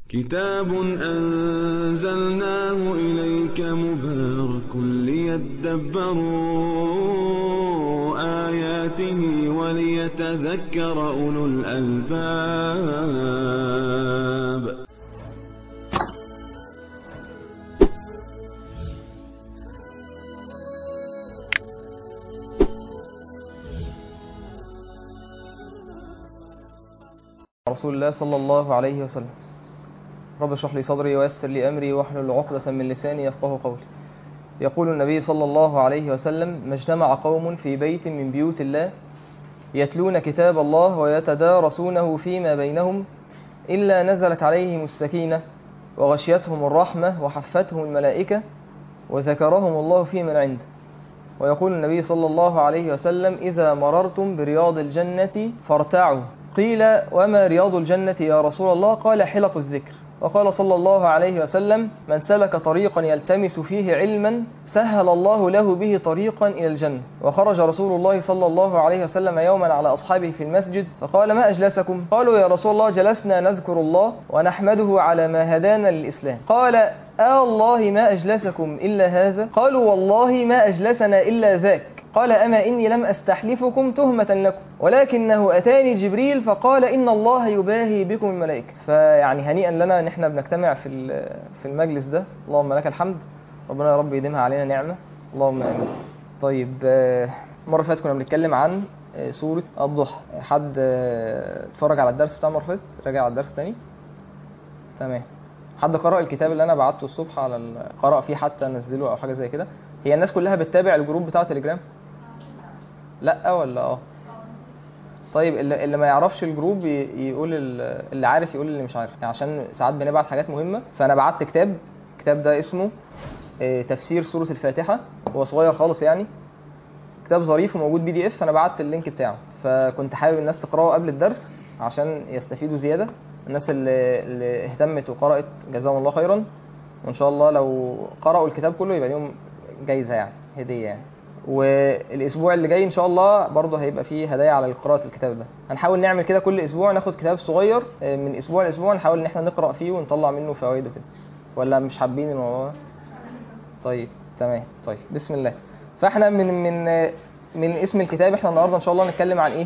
كتاب أنزلناه إليك مبارك ليدبروا آياته وليتذكر أولو الألباب رسول الله صلى الله عليه وسلم رب اشرح لي صدري ويسر لي أمري واحلل عقدة من لساني يفقه قولي يقول النبي صلى الله عليه وسلم ما اجتمع قوم في بيت من بيوت الله يتلون كتاب الله ويتدارسونه فيما بينهم إلا نزلت عليهم السكينة وغشيتهم الرحمة وحفتهم الملائكة وذكرهم الله في من عنده ويقول النبي صلى الله عليه وسلم إذا مررتم برياض الجنة فارتعوا قيل وما رياض الجنة يا رسول الله قال حلق الذكر وقال صلى الله عليه وسلم من سلك طريقا يلتمس فيه علما سهل الله له به طريقا إلى الجنة وخرج رسول الله صلى الله عليه وسلم يوما على أصحابه في المسجد فقال ما أجلسكم قالوا يا رسول الله جلسنا نذكر الله ونحمده على ما هدانا للإسلام قال آه الله ما أجلسكم إلا هذا قالوا والله ما أجلسنا إلا ذاك قال أما إني لم أستحلفكم تهمة لكم ولكنه أتاني جبريل فقال إن الله يباهي بكم الملائكة فيعني هنيئا لنا إن احنا بنجتمع في في المجلس ده اللهم لك الحمد ربنا يا رب يديمها علينا نعمة اللهم آمين طيب المرة اللي فاتت كنا بنتكلم عن سورة الضحى حد اتفرج على الدرس بتاع المرة اللي فاتت راجع على الدرس تاني تمام حد قرأ الكتاب اللي أنا بعته الصبح على ال... قرأ فيه حتى نزله أو حاجة زي كده هي الناس كلها بتتابع الجروب بتاع تليجرام لا ولا اه طيب اللي, اللي ما يعرفش الجروب يقول اللي عارف يقول اللي مش عارف يعني عشان ساعات بنبعت حاجات مهمه فانا بعت كتاب الكتاب ده اسمه تفسير سوره الفاتحه هو صغير خالص يعني كتاب ظريف وموجود بي دي اف انا بعت اللينك بتاعه فكنت حابب الناس تقراه قبل الدرس عشان يستفيدوا زياده الناس اللي, اللي اهتمت وقرات جزاهم الله خيرا وان شاء الله لو قرأوا الكتاب كله يبقى ليهم جايزه يعني هديه يعني والاسبوع اللي جاي ان شاء الله برضه هيبقى فيه هدايا على قراءه الكتاب ده هنحاول نعمل كده كل اسبوع ناخد كتاب صغير من اسبوع لاسبوع نحاول ان احنا نقرا فيه ونطلع منه فوائد وكده ولا مش حابين الموضوع ده طيب تمام طيب بسم الله فاحنا من من من اسم الكتاب احنا النهارده ان شاء الله نتكلم عن ايه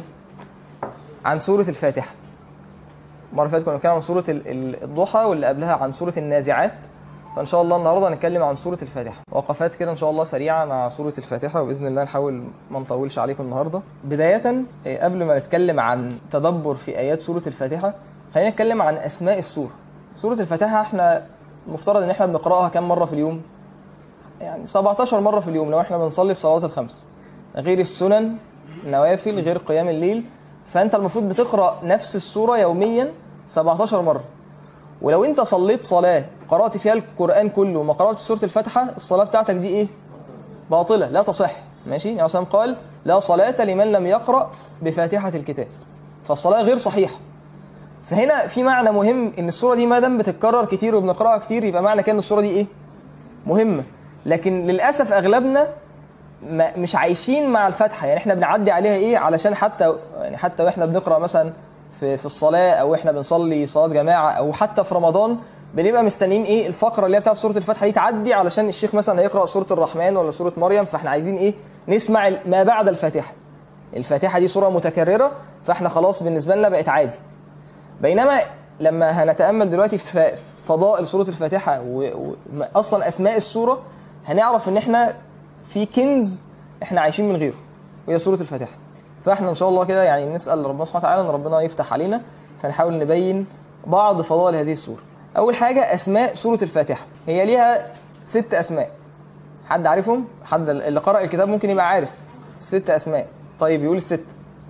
عن سوره الفاتحه المره اللي فاتت كنا بنتكلم عن سوره الضحى واللي قبلها عن سوره النازعات فان شاء الله النهارده هنتكلم عن سوره الفاتحه وقفات كده ان شاء الله سريعه مع سوره الفاتحه وباذن الله نحاول ما نطولش عليكم النهارده بدايه قبل ما نتكلم عن تدبر في ايات سوره الفاتحه خلينا نتكلم عن اسماء السوره سوره الفاتحه احنا المفترض ان احنا بنقراها كم مره في اليوم يعني 17 مره في اليوم لو احنا بنصلي الصلوات الخمس غير السنن نوافل غير قيام الليل فانت المفروض بتقرا نفس السوره يوميا 17 مره ولو انت صليت صلاه قرات فيها القران كله وما قراتش سوره الفاتحه الصلاه بتاعتك دي ايه باطله لا تصح ماشي يعني مثلا قال لا صلاه لمن لم يقرا بفاتحه الكتاب فالصلاه غير صحيحه فهنا في معنى مهم ان السوره دي ما دام بتتكرر كتير وبنقراها كتير يبقى معنى كده ان السوره دي ايه مهمه لكن للاسف اغلبنا ما مش عايشين مع الفاتحه يعني احنا بنعدي عليها ايه علشان حتى يعني حتى واحنا بنقرا مثلا في في الصلاه او احنا بنصلي صلاه جماعه او حتى في رمضان بنبقى مستنيين ايه الفقره اللي هي بتاعت سوره الفاتحه دي تعدي علشان الشيخ مثلا هيقرا سوره الرحمن ولا سوره مريم فاحنا عايزين ايه نسمع ما بعد الفاتحه الفاتحه دي سوره متكرره فاحنا خلاص بالنسبه لنا بقت عادي بينما لما هنتامل دلوقتي في فضائل سوره الفاتحه واصلا اسماء السوره هنعرف ان احنا في كنز احنا عايشين من غيره وهي سوره الفاتحه فاحنا ان شاء الله كده يعني نسال ربنا سبحانه وتعالى ان ربنا يفتح علينا فنحاول نبين بعض فضائل هذه السوره اول حاجه اسماء سوره الفاتحه هي ليها ست اسماء حد عارفهم حد اللي قرأ الكتاب ممكن يبقى عارف ست اسماء طيب يقول الست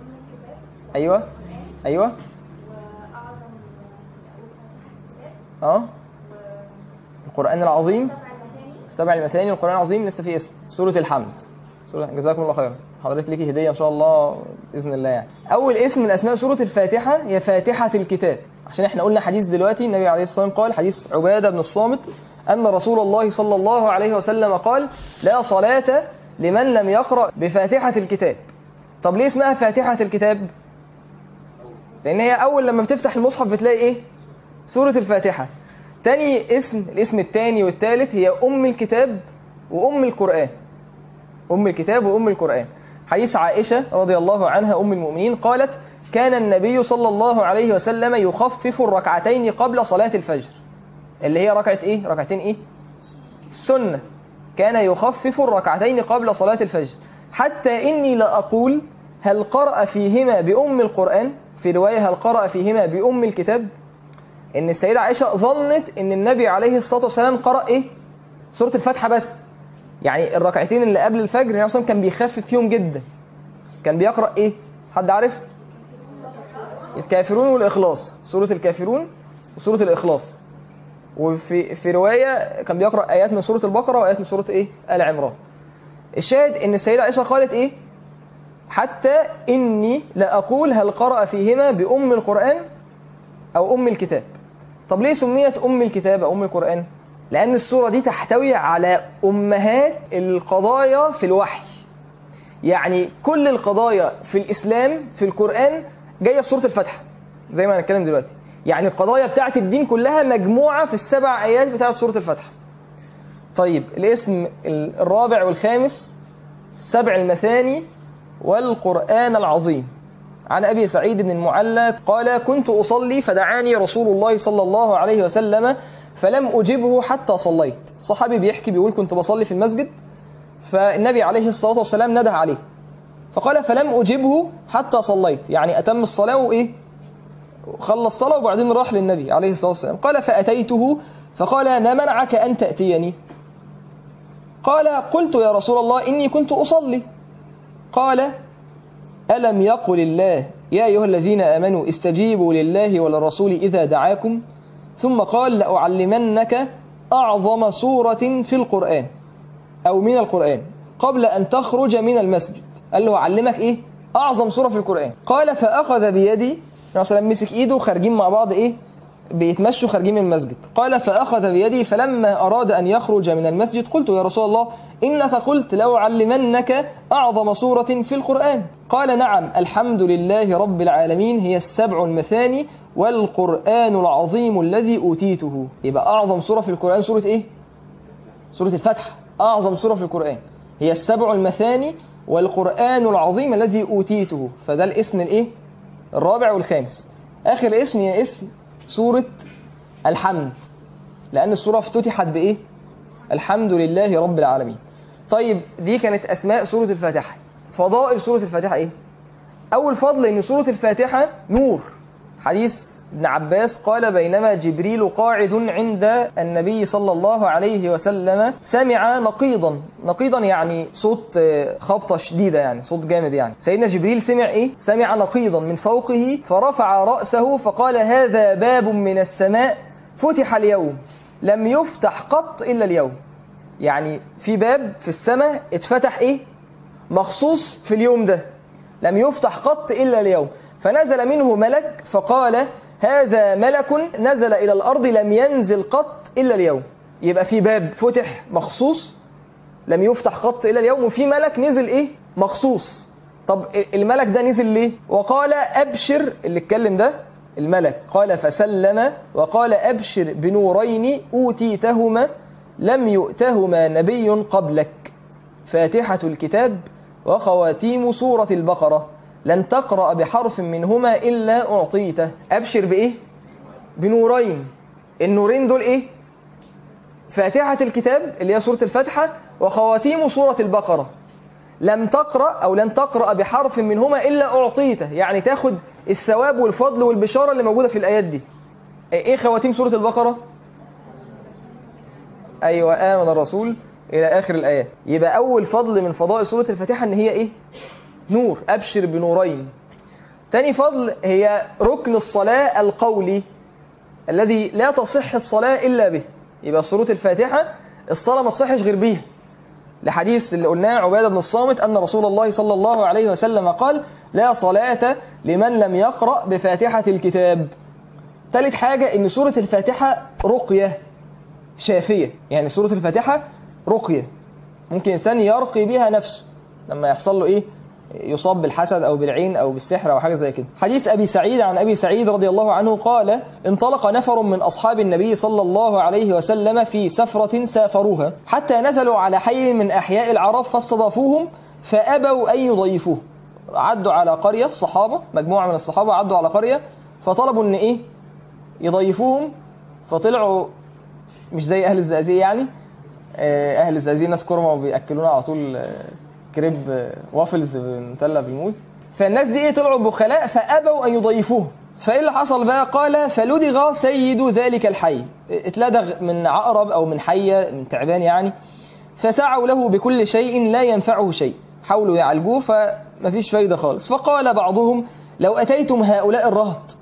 ايوه ايوه اه القران العظيم السبع المثاني والقران العظيم لسه في اسم سوره الحمد سورة جزاكم الله خيرا حضرتك ليكي هديه ان شاء الله باذن الله يعني اول اسم من اسماء سوره الفاتحه هي فاتحه الكتاب عشان احنا قلنا حديث دلوقتي النبي عليه الصلاه والسلام قال حديث عباده بن الصامت ان رسول الله صلى الله عليه وسلم قال لا صلاه لمن لم يقرا بفاتحه الكتاب طب ليه اسمها فاتحه الكتاب لان هي اول لما بتفتح المصحف بتلاقي ايه سوره الفاتحه تاني اسم الاسم التاني والتالت هي أم الكتاب وأم القرآن أم الكتاب وأم القرآن حديث عائشة رضي الله عنها أم المؤمنين قالت كان النبي صلى الله عليه وسلم يخفف الركعتين قبل صلاة الفجر اللي هي ركعة إيه؟ ركعتين إيه؟ السنة كان يخفف الركعتين قبل صلاة الفجر حتى إني لأقول هل قرأ فيهما بأم القرآن في رواية هل قرأ فيهما بأم الكتاب إن السيدة عائشة ظنت إن النبي عليه الصلاة والسلام قرأ إيه سورة الفاتحة بس يعني الركعتين اللي قبل الفجر النبي صلى الله عليه وسلم كان بيخفف فيهم جدا كان بيقرأ إيه حد عارف الكافرون والإخلاص سورة الكافرون وسورة الإخلاص وفي في رواية كان بيقرأ آيات من سورة البقرة وآيات من سورة إيه آل عمران الشاهد إن السيدة عائشة قالت إيه حتى إني لأقول هل قرأ فيهما بأم القرآن أو أم الكتاب طب ليه سميت أم الكتاب أو أم القرآن لأن السورة دي تحتوي على أمهات القضايا في الوحي يعني كل القضايا في الإسلام في القرآن جاية في سورة الفتح زي ما هنتكلم دلوقتي يعني القضايا بتاعة الدين كلها مجموعة في السبع آيات بتاعة سورة الفتح طيب الاسم الرابع والخامس سبع المثاني والقرآن العظيم عن أبي سعيد بن المعلى قال كنت أصلي فدعاني رسول الله صلى الله عليه وسلم فلم أجبه حتى صليت صحابي بيحكي بيقول كنت بصلي في المسجد فالنبي عليه الصلاة والسلام نده عليه فقال فلم أجبه حتى صليت يعني أتم الصلاة وإيه خلص صلاة وبعدين راح للنبي عليه الصلاة والسلام قال فأتيته فقال ما منعك أن تأتيني قال قلت يا رسول الله إني كنت أصلي قال ألم يقل الله يا أيها الذين آمنوا استجيبوا لله وللرسول إذا دعاكم ثم قال لأعلمنك أعظم سورة في القرآن أو من القرآن قبل أن تخرج من المسجد قال له أعلمك إيه أعظم سورة في القرآن قال فأخذ بيدي مثلا مسك إيده خارجين مع بعض إيه بيتمشوا خارجين من المسجد قال فأخذ بيدي فلما أراد أن يخرج من المسجد قلت يا رسول الله إنك قلت لو علمنك أعظم سورة في القرآن قال نعم الحمد لله رب العالمين هي السبع المثاني والقرآن العظيم الذي أوتيته يبقى أعظم سورة في القرآن سورة إيه؟ سورة الفتح أعظم سورة في القرآن هي السبع المثاني والقرآن العظيم الذي أوتيته فده الاسم الإيه؟ الرابع والخامس آخر اسم هي اسم سورة الحمد لأن السورة افتتحت بإيه؟ الحمد لله رب العالمين طيب دي كانت أسماء سورة الفاتحة فضائل سورة الفاتحة إيه؟ أول فضل إن سورة الفاتحة نور حديث ابن عباس قال بينما جبريل قاعد عند النبي صلى الله عليه وسلم سمع نقيضا نقيضا يعني صوت خبطة شديدة يعني صوت جامد يعني سيدنا جبريل سمع ايه سمع نقيضا من فوقه فرفع رأسه فقال هذا باب من السماء فتح اليوم لم يفتح قط إلا اليوم يعني في باب في السماء اتفتح ايه مخصوص في اليوم ده لم يفتح قط إلا اليوم فنزل منه ملك فقال هذا ملك نزل إلى الأرض لم ينزل قط إلا اليوم يبقى في باب فتح مخصوص لم يفتح قط إلا اليوم وفي ملك نزل إيه مخصوص طب الملك ده نزل ليه وقال أبشر اللي اتكلم ده الملك قال فسلم وقال أبشر بنورين أوتيتهما لم يؤتهما نبي قبلك فاتحة الكتاب وخواتيم سورة البقرة لن تقرأ بحرف منهما إلا أعطيته أبشر بإيه؟ بنورين النورين دول إيه؟ فاتحة الكتاب اللي هي سورة الفاتحة وخواتيم سورة البقرة لم تقرأ أو لن تقرأ بحرف منهما إلا أعطيته يعني تاخد الثواب والفضل والبشارة اللي موجودة في الآيات دي إيه خواتيم سورة البقرة؟ أيوة آمن الرسول إلى آخر الآيات يبقى أول فضل من فضائل سورة الفاتحة إن هي إيه؟ نور أبشر بنورين تاني فضل هي ركن الصلاة القولي الذي لا تصح الصلاة إلا به يبقى سورة الفاتحة الصلاة ما تصحش غير بيها لحديث اللي قلناه عبادة بن الصامت أن رسول الله صلى الله عليه وسلم قال لا صلاة لمن لم يقرأ بفاتحة الكتاب ثالث حاجة إن سورة الفاتحة رقية شافية يعني سورة الفاتحة رقية ممكن إنسان يرقي بها نفسه لما يحصل له إيه يصاب بالحسد أو بالعين أو بالسحر أو حاجة زي كده حديث أبي سعيد عن أبي سعيد رضي الله عنه قال انطلق نفر من أصحاب النبي صلى الله عليه وسلم في سفرة سافروها حتى نزلوا على حي من أحياء العرب فاستضافوهم فأبوا أن يضيفوه عدوا على قرية الصحابة مجموعة من الصحابة عدوا على قرية فطلبوا ان ايه يضيفوهم فطلعوا مش زي اهل الزقازيق يعني آه، اهل الزقازيق ناس كرمه وبياكلونا على طول آه، كريب آه، وافلز متلة بالموز فالناس دي ايه طلعوا بخلاء فابوا ان يضيفوه فايه اللي حصل بقى قال فلدغ سيد ذلك الحي اتلدغ من عقرب او من حيه من تعبان يعني فسعوا له بكل شيء لا ينفعه شيء حاولوا يعالجوه فمفيش فايدة خالص فقال بعضهم لو أتيتم هؤلاء الرهط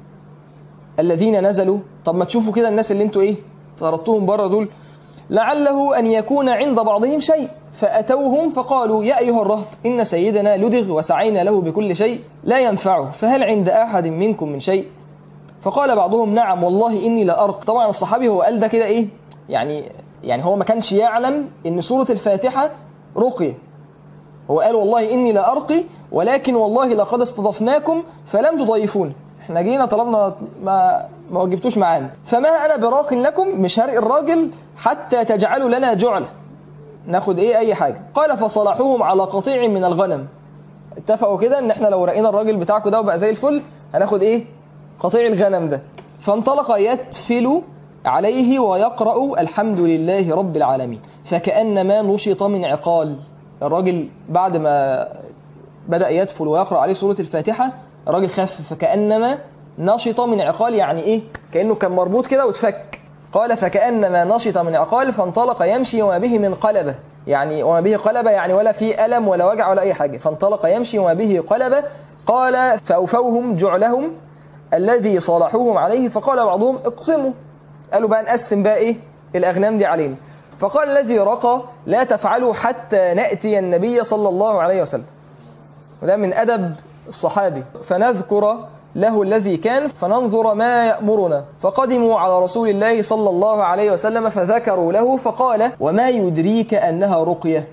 الذين نزلوا طب ما تشوفوا كده الناس اللي انتوا ايه طردتوهم بره دول لعله أن يكون عند بعضهم شيء فأتوهم فقالوا يا أيها الرهط إن سيدنا لدغ وسعينا له بكل شيء لا ينفعه فهل عند أحد منكم من شيء فقال بعضهم نعم والله إني لأرق طبعا الصحابي هو قال ده كده إيه يعني يعني هو ما كانش يعلم إن سورة الفاتحة رقية هو قال والله إني لأرقي ولكن والله لقد استضفناكم فلم تضيفون احنا جينا طلبنا ما ما وجبتوش معانا فما انا براق لكم مش هرق الراجل حتى تجعلوا لنا جعل ناخد ايه اي حاجه قال فصلحوهم على قطيع من الغنم اتفقوا كده ان احنا لو رقينا الراجل بتاعكم ده وبقى زي الفل هناخد ايه قطيع الغنم ده فانطلق يتفل عليه ويقرأ الحمد لله رب العالمين فكأنما نشط من عقال الراجل بعد ما بدأ يدفل ويقرأ عليه سورة الفاتحة الراجل خف فكأنما نشط من عقال يعني ايه كأنه كان مربوط كده واتفك قال فكأنما نشط من عقال فانطلق يمشي وما به من قلبة يعني وما به قلبة يعني ولا في ألم ولا وجع ولا أي حاجة فانطلق يمشي وما به قلبة قال فأوفوهم جعلهم الذي صالحوهم عليه فقال بعضهم اقسموا قالوا بقى نقسم بقى ايه الأغنام دي علينا فقال الذي رقى لا تفعلوا حتى نأتي النبي صلى الله عليه وسلم وده من أدب الصحابي فنذكر له الذي كان فننظر ما يأمرنا فقدموا على رسول الله صلى الله عليه وسلم فذكروا له فقال وما يدريك أنها رقية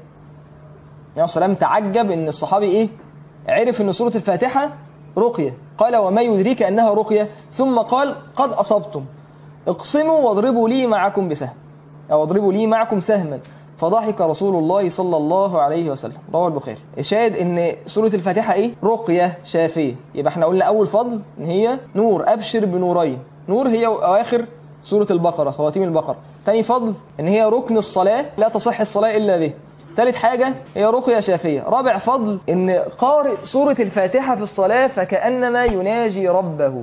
يعني سلام تعجب ان الصحابي ايه عرف ان سورة الفاتحة رقية قال وما يدريك أنها رقية ثم قال قد أصبتم اقسموا واضربوا لي معكم بسهم أو اضربوا لي معكم سهما فضحك رسول الله صلى الله عليه وسلم رواه البخاري شاهد ان سورة الفاتحة ايه رقية شافية يبقى احنا قلنا اول فضل ان هي نور ابشر بنورين نور هي اواخر سورة البقرة خواتيم البقرة تاني فضل ان هي ركن الصلاة لا تصح الصلاة الا به ثالث حاجة هي رقية شافية رابع فضل ان قارئ سورة الفاتحة في الصلاة فكأنما يناجي ربه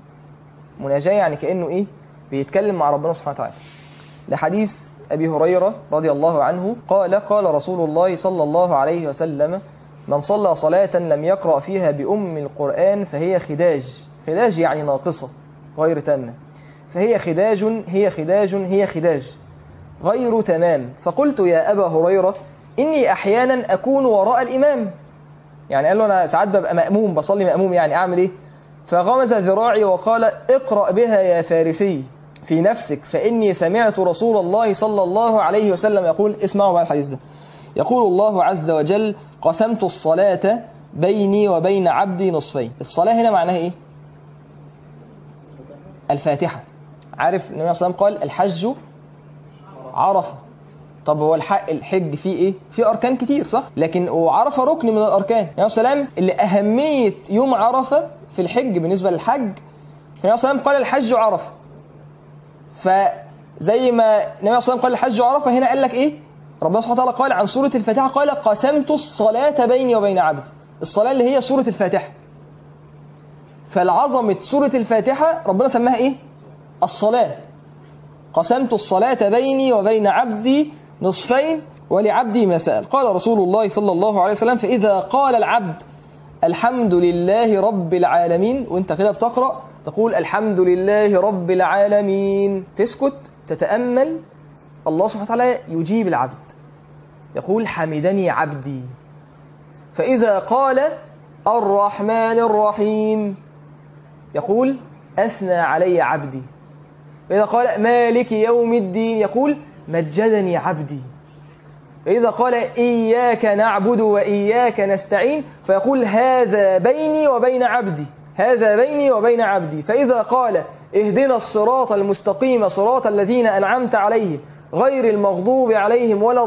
مناجاة يعني كأنه ايه بيتكلم مع ربنا سبحانه وتعالى لحديث أبي هريرة رضي الله عنه قال قال رسول الله صلى الله عليه وسلم من صلى صلاة لم يقرأ فيها بأم القرآن فهي خداج خداج يعني ناقصة غير تامة فهي خداج هي خداج هي خداج غير تمام فقلت يا أبا هريرة إني أحيانا أكون وراء الإمام يعني قال له أنا ساعات ببقى مأموم بصلي مأموم يعني أعمل إيه فغمز ذراعي وقال اقرأ بها يا فارسي في نفسك فإني سمعت رسول الله صلى الله عليه وسلم يقول اسمعوا بقى الحديث ده يقول الله عز وجل قسمت الصلاة بيني وبين عبدي نصفين الصلاة هنا معناها إيه الفاتحة عارف النبي صلى الله عليه وسلم قال الحج عرفة طب هو الحق الحج فيه ايه؟ فيه اركان كتير صح؟ لكن وعرفه ركن من الاركان، يعني سلام اللي اهميه يوم عرفه في الحج بالنسبه للحج النبي صلى الله عليه وسلم قال الحج عرفه. فزي ما النبي صلى الله عليه وسلم قال الحج عرفه هنا قال لك ايه؟ ربنا سبحانه وتعالى قال عن سوره الفاتحه قال قسمت الصلاه بيني وبين عبدي. الصلاه اللي هي سوره الفاتحه. فالعظمه سوره الفاتحه ربنا سماها ايه؟ الصلاه. قسمت الصلاة بيني وبين عبدي نصفين ولعبدي ما سأل قال رسول الله صلى الله عليه وسلم فإذا قال العبد الحمد لله رب العالمين وانت كده بتقرأ تقول الحمد لله رب العالمين تسكت تتأمل الله سبحانه وتعالى يجيب العبد يقول حمدني عبدي فإذا قال الرحمن الرحيم يقول أثنى علي عبدي فإذا قال مالك يوم الدين يقول مجدني عبدي فإذا قال إياك نعبد وإياك نستعين فيقول هذا بيني وبين عبدي هذا بيني وبين عبدي فإذا قال اهدنا الصراط المستقيم صراط الذين أنعمت عليهم غير المغضوب عليهم ولا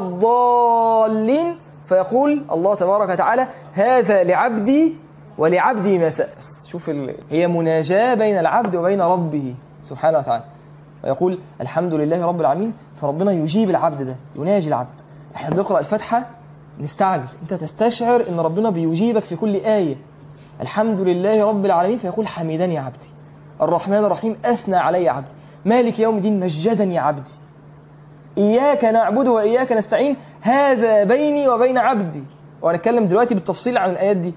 الضالين فيقول الله تبارك وتعالى هذا لعبدي ولعبدي ما سأل شوف ال... هي مناجاة بين العبد وبين ربه سبحانه وتعالى ويقول الحمد لله رب العالمين فربنا يجيب العبد ده يناجي العبد احنا بنقرأ الفاتحة نستعجل انت تستشعر ان ربنا بيجيبك في كل آية الحمد لله رب العالمين فيقول حميدني يا عبدي الرحمن الرحيم أثنى علي عبدي مالك يوم الدين مجدني عبدي إياك نعبد وإياك نستعين هذا بيني وبين عبدي وهنتكلم دلوقتي بالتفصيل عن الآيات دي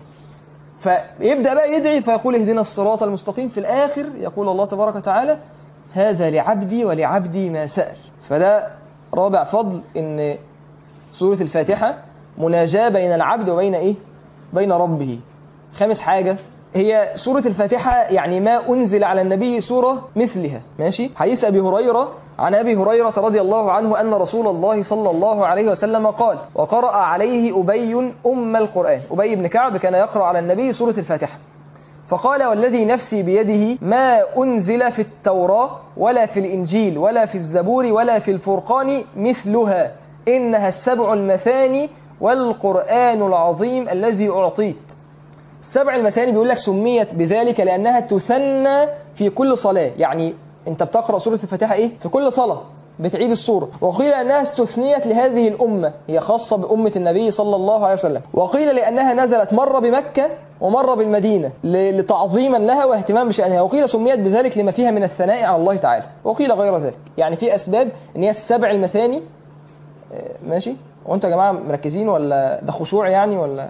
فيبدأ بقى يدعي فيقول اهدنا الصراط المستقيم في الآخر يقول الله تبارك وتعالى هذا لعبدي ولعبدي ما سأل فده رابع فضل ان سورة الفاتحة مناجاة بين العبد وبين ايه بين ربه خامس حاجة هي سورة الفاتحة يعني ما أنزل على النبي سورة مثلها ماشي حديث أبي هريرة عن أبي هريرة رضي الله عنه أن رسول الله صلى الله عليه وسلم قال وقرأ عليه أبي أم القرآن أبي بن كعب كان يقرأ على النبي سورة الفاتحة فقال والذي نفسي بيده ما أنزل في التوراة ولا في الإنجيل ولا في الزبور ولا في الفرقان مثلها إنها السبع المثاني والقرآن العظيم الذي أعطيت السبع المثاني بيقول لك سميت بذلك لأنها تثنى في كل صلاة يعني أنت بتقرأ سورة الفاتحة إيه؟ في كل صلاة بتعيد السورة وقيل أنها استثنيت لهذه الأمة هي خاصة بأمة النبي صلى الله عليه وسلم وقيل لأنها نزلت مرة بمكة ومرة بالمدينة ل- لتعظيما لها واهتمام بشأنها وقيل سميت بذلك لما فيها من الثناء على الله تعالى وقيل غير ذلك يعني في أسباب أن هي السبع المثاني آه، ماشي وانتوا يا جماعة مركزين ولا ده خشوع يعني ولا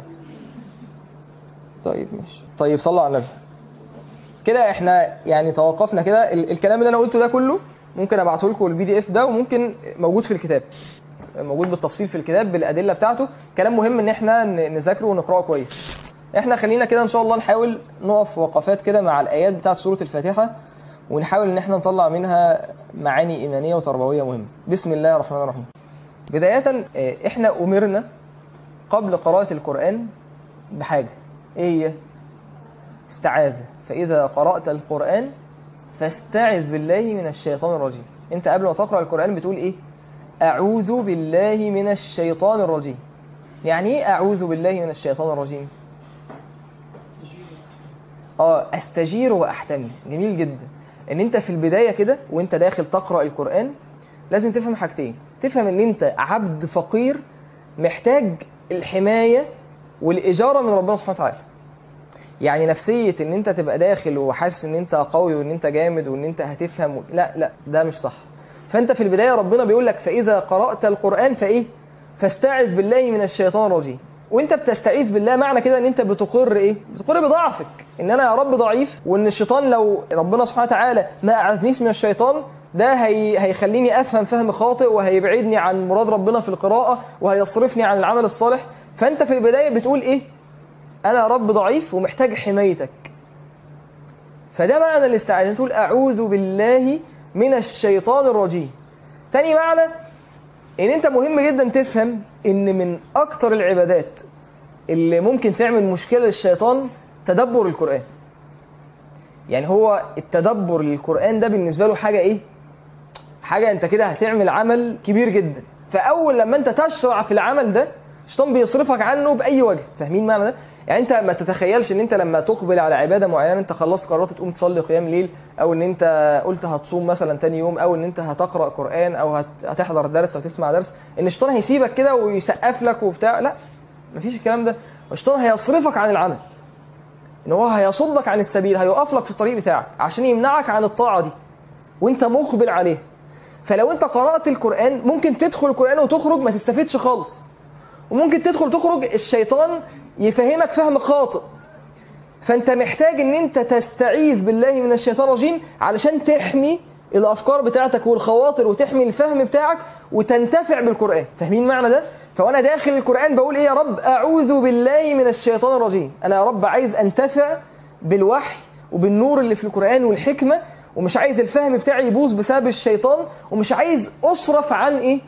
طيب ماشي طيب صلوا على النبي كده احنا يعني توقفنا كده ال- الكلام اللي انا قلته ده كله ممكن ابعته لكم البي دي اف ده وممكن موجود في الكتاب موجود بالتفصيل في الكتاب بالادله بتاعته كلام مهم ان احنا ن- نذاكره ونقراه كويس احنا خلينا كده ان شاء الله نحاول نقف وقفات كده مع الايات بتاعت سوره الفاتحه ونحاول ان احنا نطلع منها معاني ايمانيه وتربويه مهمه بسم الله الرحمن الرحيم بدايه اه، احنا امرنا قبل قراءه القران بحاجه ايه هي استعاذه فاذا قرات القران فاستعذ بالله من الشيطان الرجيم انت قبل ما تقرا القران بتقول ايه اعوذ بالله من الشيطان الرجيم يعني ايه اعوذ بالله من الشيطان الرجيم اه استجير واحتمي جميل جدا ان انت في البدايه كده وانت داخل تقرا القران لازم تفهم حاجتين تفهم ان انت عبد فقير محتاج الحمايه والاجاره من ربنا سبحانه وتعالى يعني نفسيه ان انت تبقى داخل وحاسس ان انت قوي وان انت جامد وان انت هتفهم و... لا لا ده مش صح فانت في البدايه ربنا بيقول لك فاذا قرات القران فايه فاستعذ بالله من الشيطان الرجيم وانت بتستعيذ بالله معنى كده ان انت بتقر ايه بتقر بضعفك ان انا يا رب ضعيف وان الشيطان لو ربنا سبحانه وتعالى ما اعذنيش من الشيطان ده هي... هيخليني افهم فهم خاطئ وهيبعدني عن مراد ربنا في القراءه وهيصرفني عن العمل الصالح فانت في البدايه بتقول ايه انا يا رب ضعيف ومحتاج حمايتك فده معنى الاستعاذه تقول اعوذ بالله من الشيطان الرجيم تاني معنى ان انت مهم جدا تفهم ان من اكتر العبادات اللي ممكن تعمل مشكله للشيطان تدبر القران يعني هو التدبر للقران ده بالنسبه له حاجه ايه حاجه انت كده هتعمل عمل كبير جدا فاول لما انت تشرع في العمل ده الشيطان بيصرفك عنه باي وجه فاهمين معنى ده يعني انت ما تتخيلش ان انت لما تقبل على عباده معينه انت خلاص قررت تقوم تصلي قيام ليل او ان انت قلت هتصوم مثلا تاني يوم او ان انت هتقرا قران او هت- هتحضر درس او تسمع درس ان الشيطان هيسيبك كده ويسقف لك وبتاع لا مفيش الكلام ده الشيطان هيصرفك عن العمل ان هو هيصدك عن السبيل هيقف لك في الطريق بتاعك عشان يمنعك عن الطاعه دي وانت مقبل عليه فلو انت قرات القران ممكن تدخل القران وتخرج ما تستفدش خالص وممكن تدخل تخرج الشيطان يفهمك فهم خاطئ فانت محتاج ان انت تستعيذ بالله من الشيطان الرجيم علشان تحمي الافكار بتاعتك والخواطر وتحمي الفهم بتاعك وتنتفع بالقران فاهمين معنى ده فوانا داخل القران بقول ايه يا رب اعوذ بالله من الشيطان الرجيم انا يا رب عايز انتفع بالوحي وبالنور اللي في القران والحكمه ومش عايز الفهم بتاعي يبوظ بسبب الشيطان ومش عايز اصرف عن ايه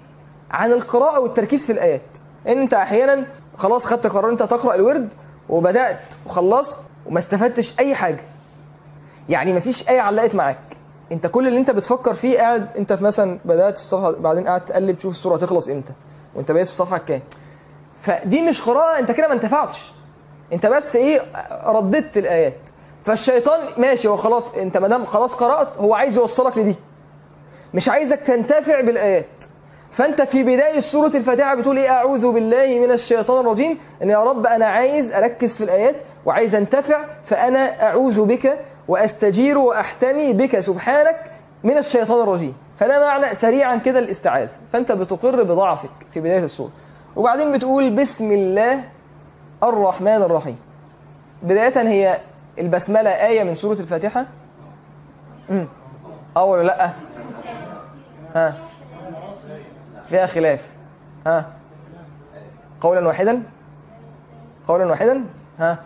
عن القراءة والتركيز في الآيات انت احيانا خلاص خدت قرار انت تقرأ الورد وبدأت وخلصت وما استفدتش اي حاجة يعني مفيش آية علقت معاك انت كل اللي انت بتفكر فيه قاعد انت في مثلا بدأت الصفحة بعدين قاعد تقلب تشوف السورة هتخلص امتى وانت بقيت في الصفحة كام فدي مش قراءة انت كده ما انتفعتش انت بس ايه رددت الآيات فالشيطان ماشي هو خلاص انت ما دام خلاص قرأت هو عايز يوصلك لدي مش عايزك تنتفع بالآيات فانت في بداية سورة الفاتحة بتقول ايه اعوذ بالله من الشيطان الرجيم ان يا رب انا عايز اركز في الايات وعايز انتفع فانا اعوذ بك واستجير واحتمي بك سبحانك من الشيطان الرجيم فده معنى سريعا كده الاستعاذة فانت بتقر بضعفك في بداية السورة وبعدين بتقول بسم الله الرحمن الرحيم بداية هي البسملة آية من سورة الفاتحة امم اه ولا لا ها فيها خلاف ها قولا واحدا قولا واحدا ها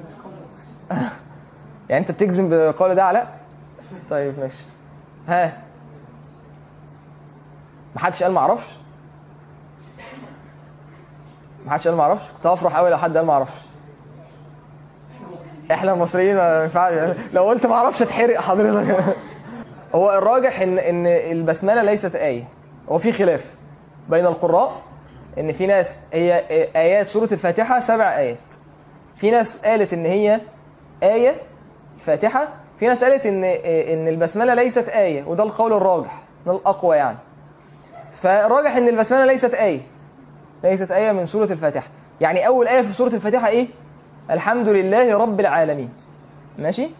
يعني انت بتجزم بقول ده لا طيب ماشي ها محدش قال ما اعرفش محدش قال ما اعرفش كنت هفرح قوي لو حد قال ما اعرفش احنا المصريين ما ينفعش لو قلت ما اعرفش اتحرق حضرتك هو الراجح ان ان البسمله ليست ايه هو في خلاف بين القراء ان في ناس هي ايات سوره الفاتحه سبع ايات في ناس قالت ان هي ايه فاتحه في ناس قالت ان ان البسمله ليست ايه وده القول الراجح ده الاقوى يعني فالراجح ان البسمله ليست ايه ليست ايه من سوره الفاتحه يعني اول ايه في سوره الفاتحه ايه الحمد لله رب العالمين ماشي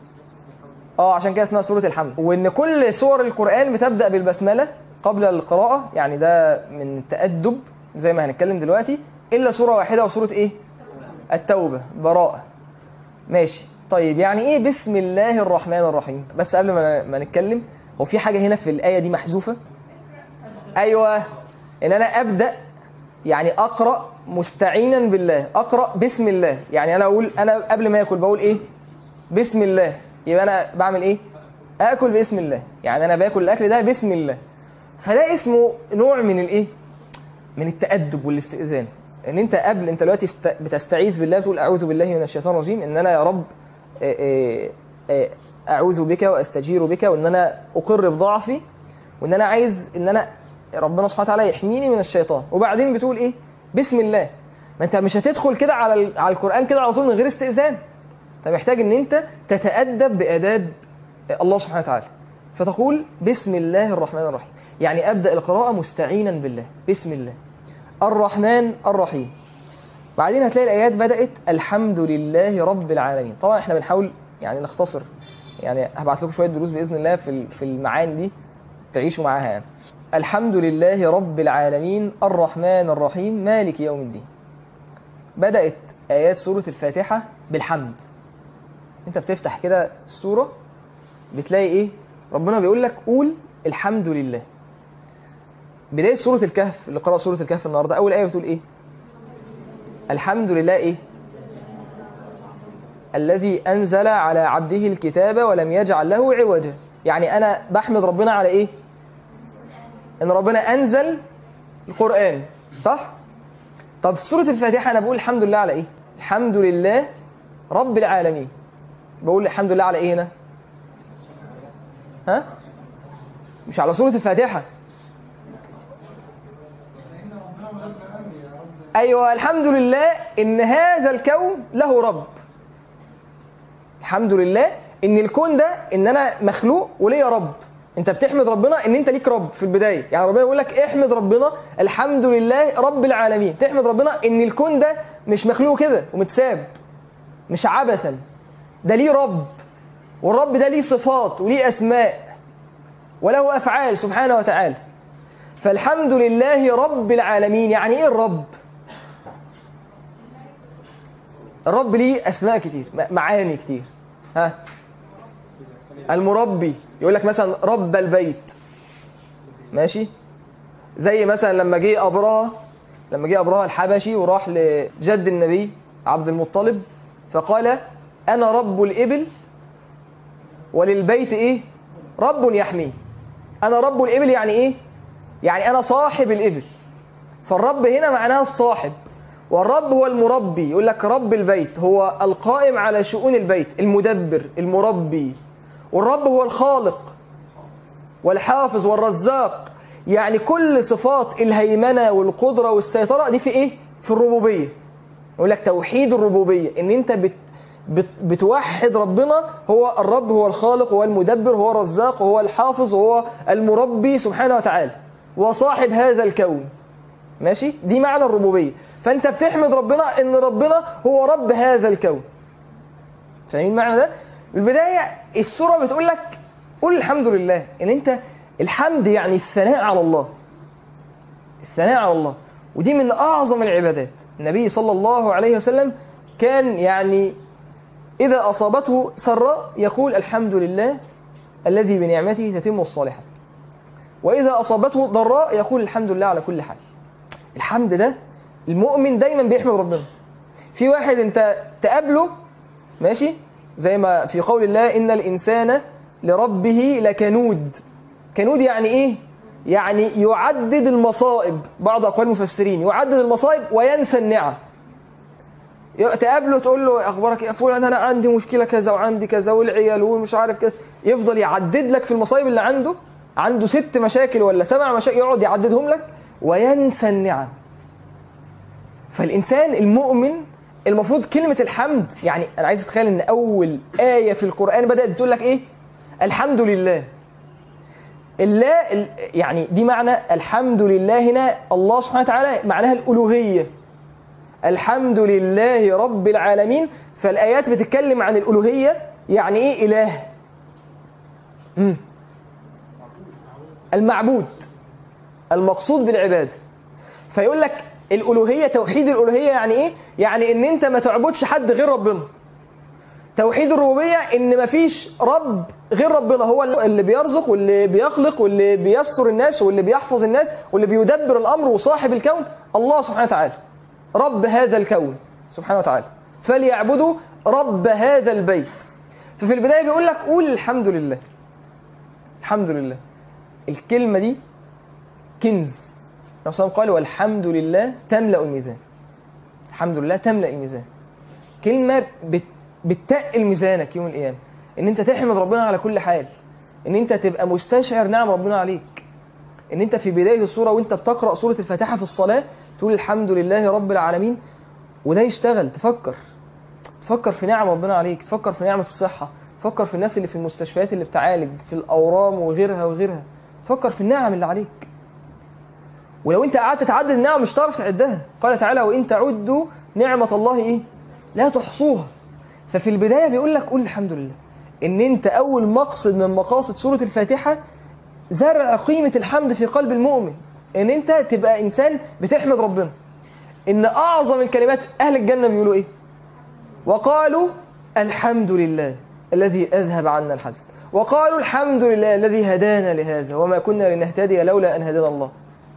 اه عشان كده اسمها سوره الحمد وان كل سور القران بتبدا بالبسمله قبل القراءه يعني ده من التادب زي ما هنتكلم دلوقتي الا سوره واحده وسوره ايه التوبه براءه ماشي طيب يعني ايه بسم الله الرحمن الرحيم بس قبل ما ما نتكلم هو في حاجه هنا في الايه دي محذوفه ايوه ان انا ابدا يعني اقرا مستعينا بالله اقرا بسم الله يعني انا اقول انا قبل ما اكل بقول ايه بسم الله يبقى انا بعمل ايه اكل باسم الله يعني انا باكل الاكل ده بسم الله فده اسمه نوع من الايه من التادب والاستئذان ان انت قبل انت دلوقتي است- بتستعيذ بالله بتقول اعوذ بالله من الشيطان الرجيم ان انا يا رب آه، آه، آه، اعوذ بك واستجير بك وان انا اقر بضعفي وان انا عايز ان انا ربنا سبحانه وتعالى يحميني من الشيطان وبعدين بتقول ايه بسم الله ما انت مش هتدخل كده على ال- على القران كده على طول من غير استئذان انت محتاج ان انت تتادب باداب الله سبحانه وتعالى فتقول بسم الله الرحمن الرحيم يعني ابدا القراءه مستعينا بالله بسم الله الرحمن الرحيم بعدين هتلاقي الايات بدات الحمد لله رب العالمين طبعا احنا بنحاول يعني نختصر يعني هبعت لكم شويه دروس باذن الله في ال- في المعاني دي تعيشوا معاها يعني الحمد لله رب العالمين الرحمن الرحيم مالك يوم الدين بدات ايات سوره الفاتحه بالحمد انت بتفتح كده السوره بتلاقي ايه ربنا بيقول لك قول الحمد لله بدايه سوره الكهف اللي قرأ سوره الكهف النهارده اول ايه بتقول ايه الحمد لله ايه الذي انزل على عبده الكتاب ولم يجعل له عوجا يعني انا بحمد ربنا على ايه ان ربنا انزل القران صح طب في سوره الفاتحه انا بقول الحمد لله على ايه الحمد لله رب العالمين بقول الحمد لله على ايه هنا ها مش على سوره الفاتحه ايوه الحمد لله ان هذا الكون له رب الحمد لله ان الكون ده ان انا مخلوق وليا رب انت بتحمد ربنا ان انت ليك رب في البدايه يعني ربنا يقول لك احمد ربنا الحمد لله رب العالمين تحمد ربنا ان الكون ده مش مخلوق كده ومتساب مش عبثا ده ليه رب والرب ده ليه صفات وليه اسماء وله افعال سبحانه وتعالى فالحمد لله رب العالمين يعني ايه الرب الرب ليه اسماء كتير م- معاني كتير ها المربي يقول لك مثلا رب البيت ماشي زي مثلا لما جه ابرهه لما جه ابرهه الحبشي وراح لجد النبي عبد المطلب فقال انا رب الابل وللبيت ايه رب يحميه انا رب الابل يعني ايه يعني انا صاحب الابل فالرب هنا معناها الصاحب والرب هو المربي يقول لك رب البيت هو القائم على شؤون البيت المدبر المربي والرب هو الخالق والحافظ والرزاق يعني كل صفات الهيمنة والقدرة والسيطرة دي في ايه؟ في الربوبية يقول لك توحيد الربوبية ان انت بت بت بتوحد ربنا هو الرب هو الخالق هو المدبر هو الرزاق هو الحافظ هو المربي سبحانه وتعالى وصاحب هذا الكون ماشي دي معنى الربوبية فانت بتحمد ربنا ان ربنا هو رب هذا الكون فاهمين المعنى ده البداية السورة بتقول لك قول الحمد لله ان انت الحمد يعني الثناء على الله الثناء على الله ودي من اعظم العبادات النبي صلى الله عليه وسلم كان يعني إذا أصابته سراء يقول الحمد لله الذي بنعمته تتم الصالحات وإذا أصابته ضراء يقول الحمد لله على كل حال الحمد ده المؤمن دايما بيحمد ربنا في واحد انت تقابله ماشي زي ما في قول الله إن الإنسان لربه لكنود كنود يعني إيه؟ يعني يعدد المصائب بعض أقوال المفسرين يعدد المصائب وينسى النعم تقابله تقول له اخبارك يا فلان انا عندي مشكله كذا وعندي كذا والعيال ومش عارف كذا يفضل يعدد لك في المصايب اللي عنده عنده ست مشاكل ولا سبع مشاكل يقعد يعددهم لك وينسى النعم فالانسان المؤمن المفروض كلمه الحمد يعني انا عايز اتخيل ان اول ايه في القران بدات تقول لك ايه الحمد لله الله يعني دي معنى الحمد لله هنا الله سبحانه وتعالى معناها الالوهيه الحمد لله رب العالمين فالآيات بتتكلم عن الألوهية يعني إيه إله مم. المعبود المقصود بالعبادة فيقول لك الألوهية توحيد الألوهية يعني إيه يعني إن أنت ما تعبدش حد غير ربنا توحيد الربوبية إن مفيش رب غير ربنا هو اللي بيرزق واللي بيخلق واللي بيستر الناس واللي بيحفظ الناس واللي بيدبر الأمر وصاحب الكون الله سبحانه وتعالى رب هذا الكون سبحانه وتعالى فليعبدوا رب هذا البيت ففي البداية بيقول لك قول الحمد لله الحمد لله الكلمة دي كنز النبي صلى قال والحمد لله تملأ الميزان الحمد لله تملأ الميزان كلمة بت... بتقل ميزانك يوم القيامة ان انت تحمد ربنا على كل حال ان انت تبقى مستشعر نعم ربنا عليك ان انت في بداية السورة وانت بتقرأ سورة الفاتحة في الصلاة تقول الحمد لله رب العالمين وده يشتغل تفكر تفكر في نعم ربنا عليك تفكر في نعمة الصحة تفكر في الناس اللي في المستشفيات اللي بتعالج في الأورام وغيرها وغيرها تفكر في النعم اللي عليك ولو انت قعدت تعدد النعم مش هتعرف تعدها قال تعالى وإن تعدوا نعمة الله إيه لا تحصوها ففي البداية بيقول لك قول الحمد لله ان انت اول مقصد من مقاصد سورة الفاتحة زرع قيمة الحمد في قلب المؤمن ان انت تبقى انسان بتحمد ربنا ان اعظم الكلمات اهل الجنة بيقولوا ايه وقالوا الحمد لله الذي اذهب عنا الحزن وقالوا الحمد لله الذي هدانا لهذا وما كنا لنهتدي لولا ان هدانا الله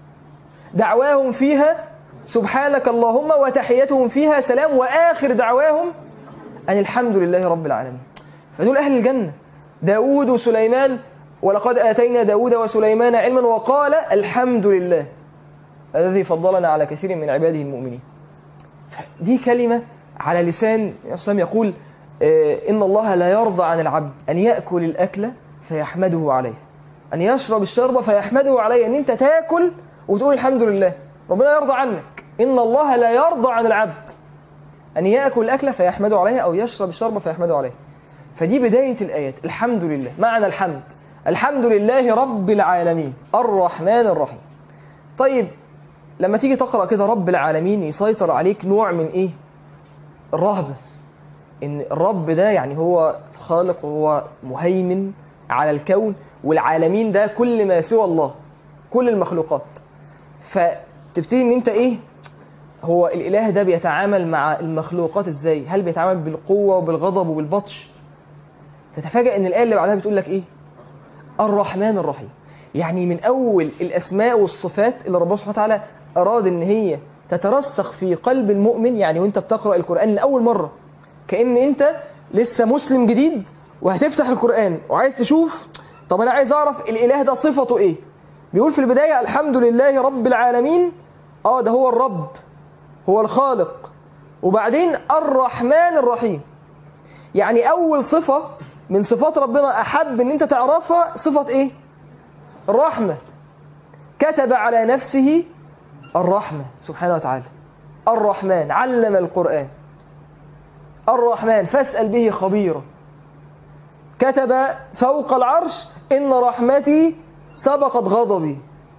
دعواهم فيها سبحانك اللهم وتحيتهم فيها سلام واخر دعواهم ان الحمد لله رب العالمين فدول اهل الجنة داود وسليمان ولقد آتينا داود وسليمان علما وقال الحمد لله الذي فضلنا على كثير من عباده المؤمنين دي كلمة على لسان الإسلام يقول إن الله لا يرضى عن العبد أن يأكل الأكل فيحمده عليه أن يشرب الشرب فيحمده عليه أن أنت تاكل وتقول الحمد لله ربنا يرضى عنك إن الله لا يرضى عن العبد أن يأكل الأكل فيحمده عليه أو يشرب الشرب فيحمده عليه فدي بداية الآيات الحمد لله معنى الحمد الحمد لله رب العالمين الرحمن الرحيم طيب لما تيجي تقرأ كده رب العالمين يسيطر عليك نوع من إيه الرهبة إن الرب ده يعني هو خالق وهو مهيمن على الكون والعالمين ده كل ما سوى الله كل المخلوقات فتبتدي ان انت ايه هو الاله ده بيتعامل مع المخلوقات ازاي هل بيتعامل بالقوة وبالغضب وبالبطش تتفاجأ ان الآية اللي بعدها بتقول لك ايه الرحمن الرحيم يعني من اول الاسماء والصفات اللي ربنا سبحانه وتعالى اراد ان هي تترسخ في قلب المؤمن يعني وانت بتقرأ القرآن لأول مرة كأن انت لسه مسلم جديد وهتفتح القرآن وعايز تشوف طب انا عايز اعرف الاله ده صفته ايه بيقول في البداية الحمد لله رب العالمين اه ده هو الرب هو الخالق وبعدين الرحمن الرحيم يعني اول صفة من صفات ربنا احب ان انت تعرفها صفة ايه الرحمة كتب على نفسه الرحمة سبحانه وتعالى الرحمن علم القرآن الرحمن فاسأل به خبيرا كتب فوق العرش إن رحمتي سبقت غضبي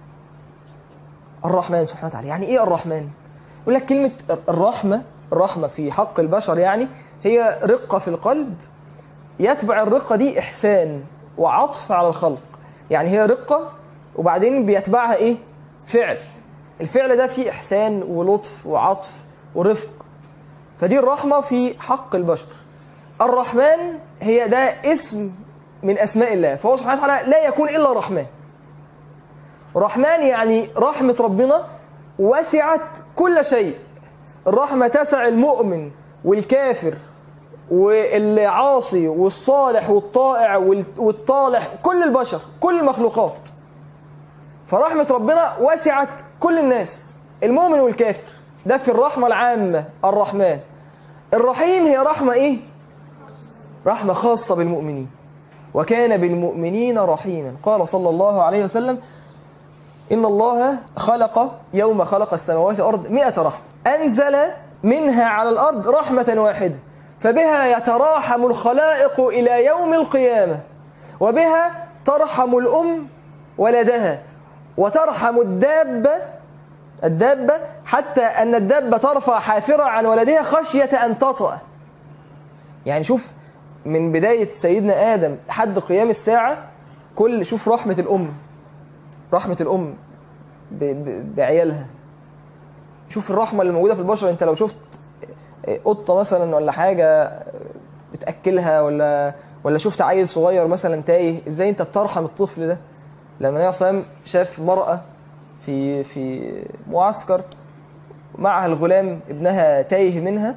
الرحمن سبحانه وتعالى يعني إيه الرحمن؟ يقول لك كلمة الرحمة الرحمة في حق البشر يعني هي رقة في القلب يتبع الرقة دي إحسان وعطف على الخلق يعني هي رقة وبعدين بيتبعها إيه؟ فعل الفعل ده فيه إحسان ولطف وعطف ورفق فدي الرحمة في حق البشر الرحمن هي ده اسم من أسماء الله فهو سبحانه وتعالى لا يكون إلا رحمن رحمن يعني رحمة ربنا وسعت كل شيء الرحمة تسع المؤمن والكافر والعاصي والصالح والطائع والطالح كل البشر كل المخلوقات فرحمة ربنا وسعت كل الناس المؤمن والكافر ده في الرحمة العامة الرحمن الرحيم هي رحمة ايه رحمة خاصة بالمؤمنين وكان بالمؤمنين رحيما قال صلى الله عليه وسلم إن الله خلق يوم خلق السماوات والأرض مئة رحمة أنزل منها على الأرض رحمة واحدة فبها يتراحم الخلائق إلى يوم القيامة وبها ترحم الأم ولدها وترحم الدابة الدابة حتى أن الدابة ترفع حافرة عن ولدها خشية أن تطأ يعني شوف من بداية سيدنا آدم لحد قيام الساعة كل شوف رحمة الأم رحمة الأم ب- ب- بعيالها شوف الرحمة اللي موجودة في البشر انت لو شفت قطة مثلا ولا حاجة بتأكلها ولا ولا شفت عيل صغير مثلا تايه ازاي انت بترحم الطفل ده لما النبي صلى الله عليه وسلم شاف مرأة في في معسكر معها الغلام ابنها تايه منها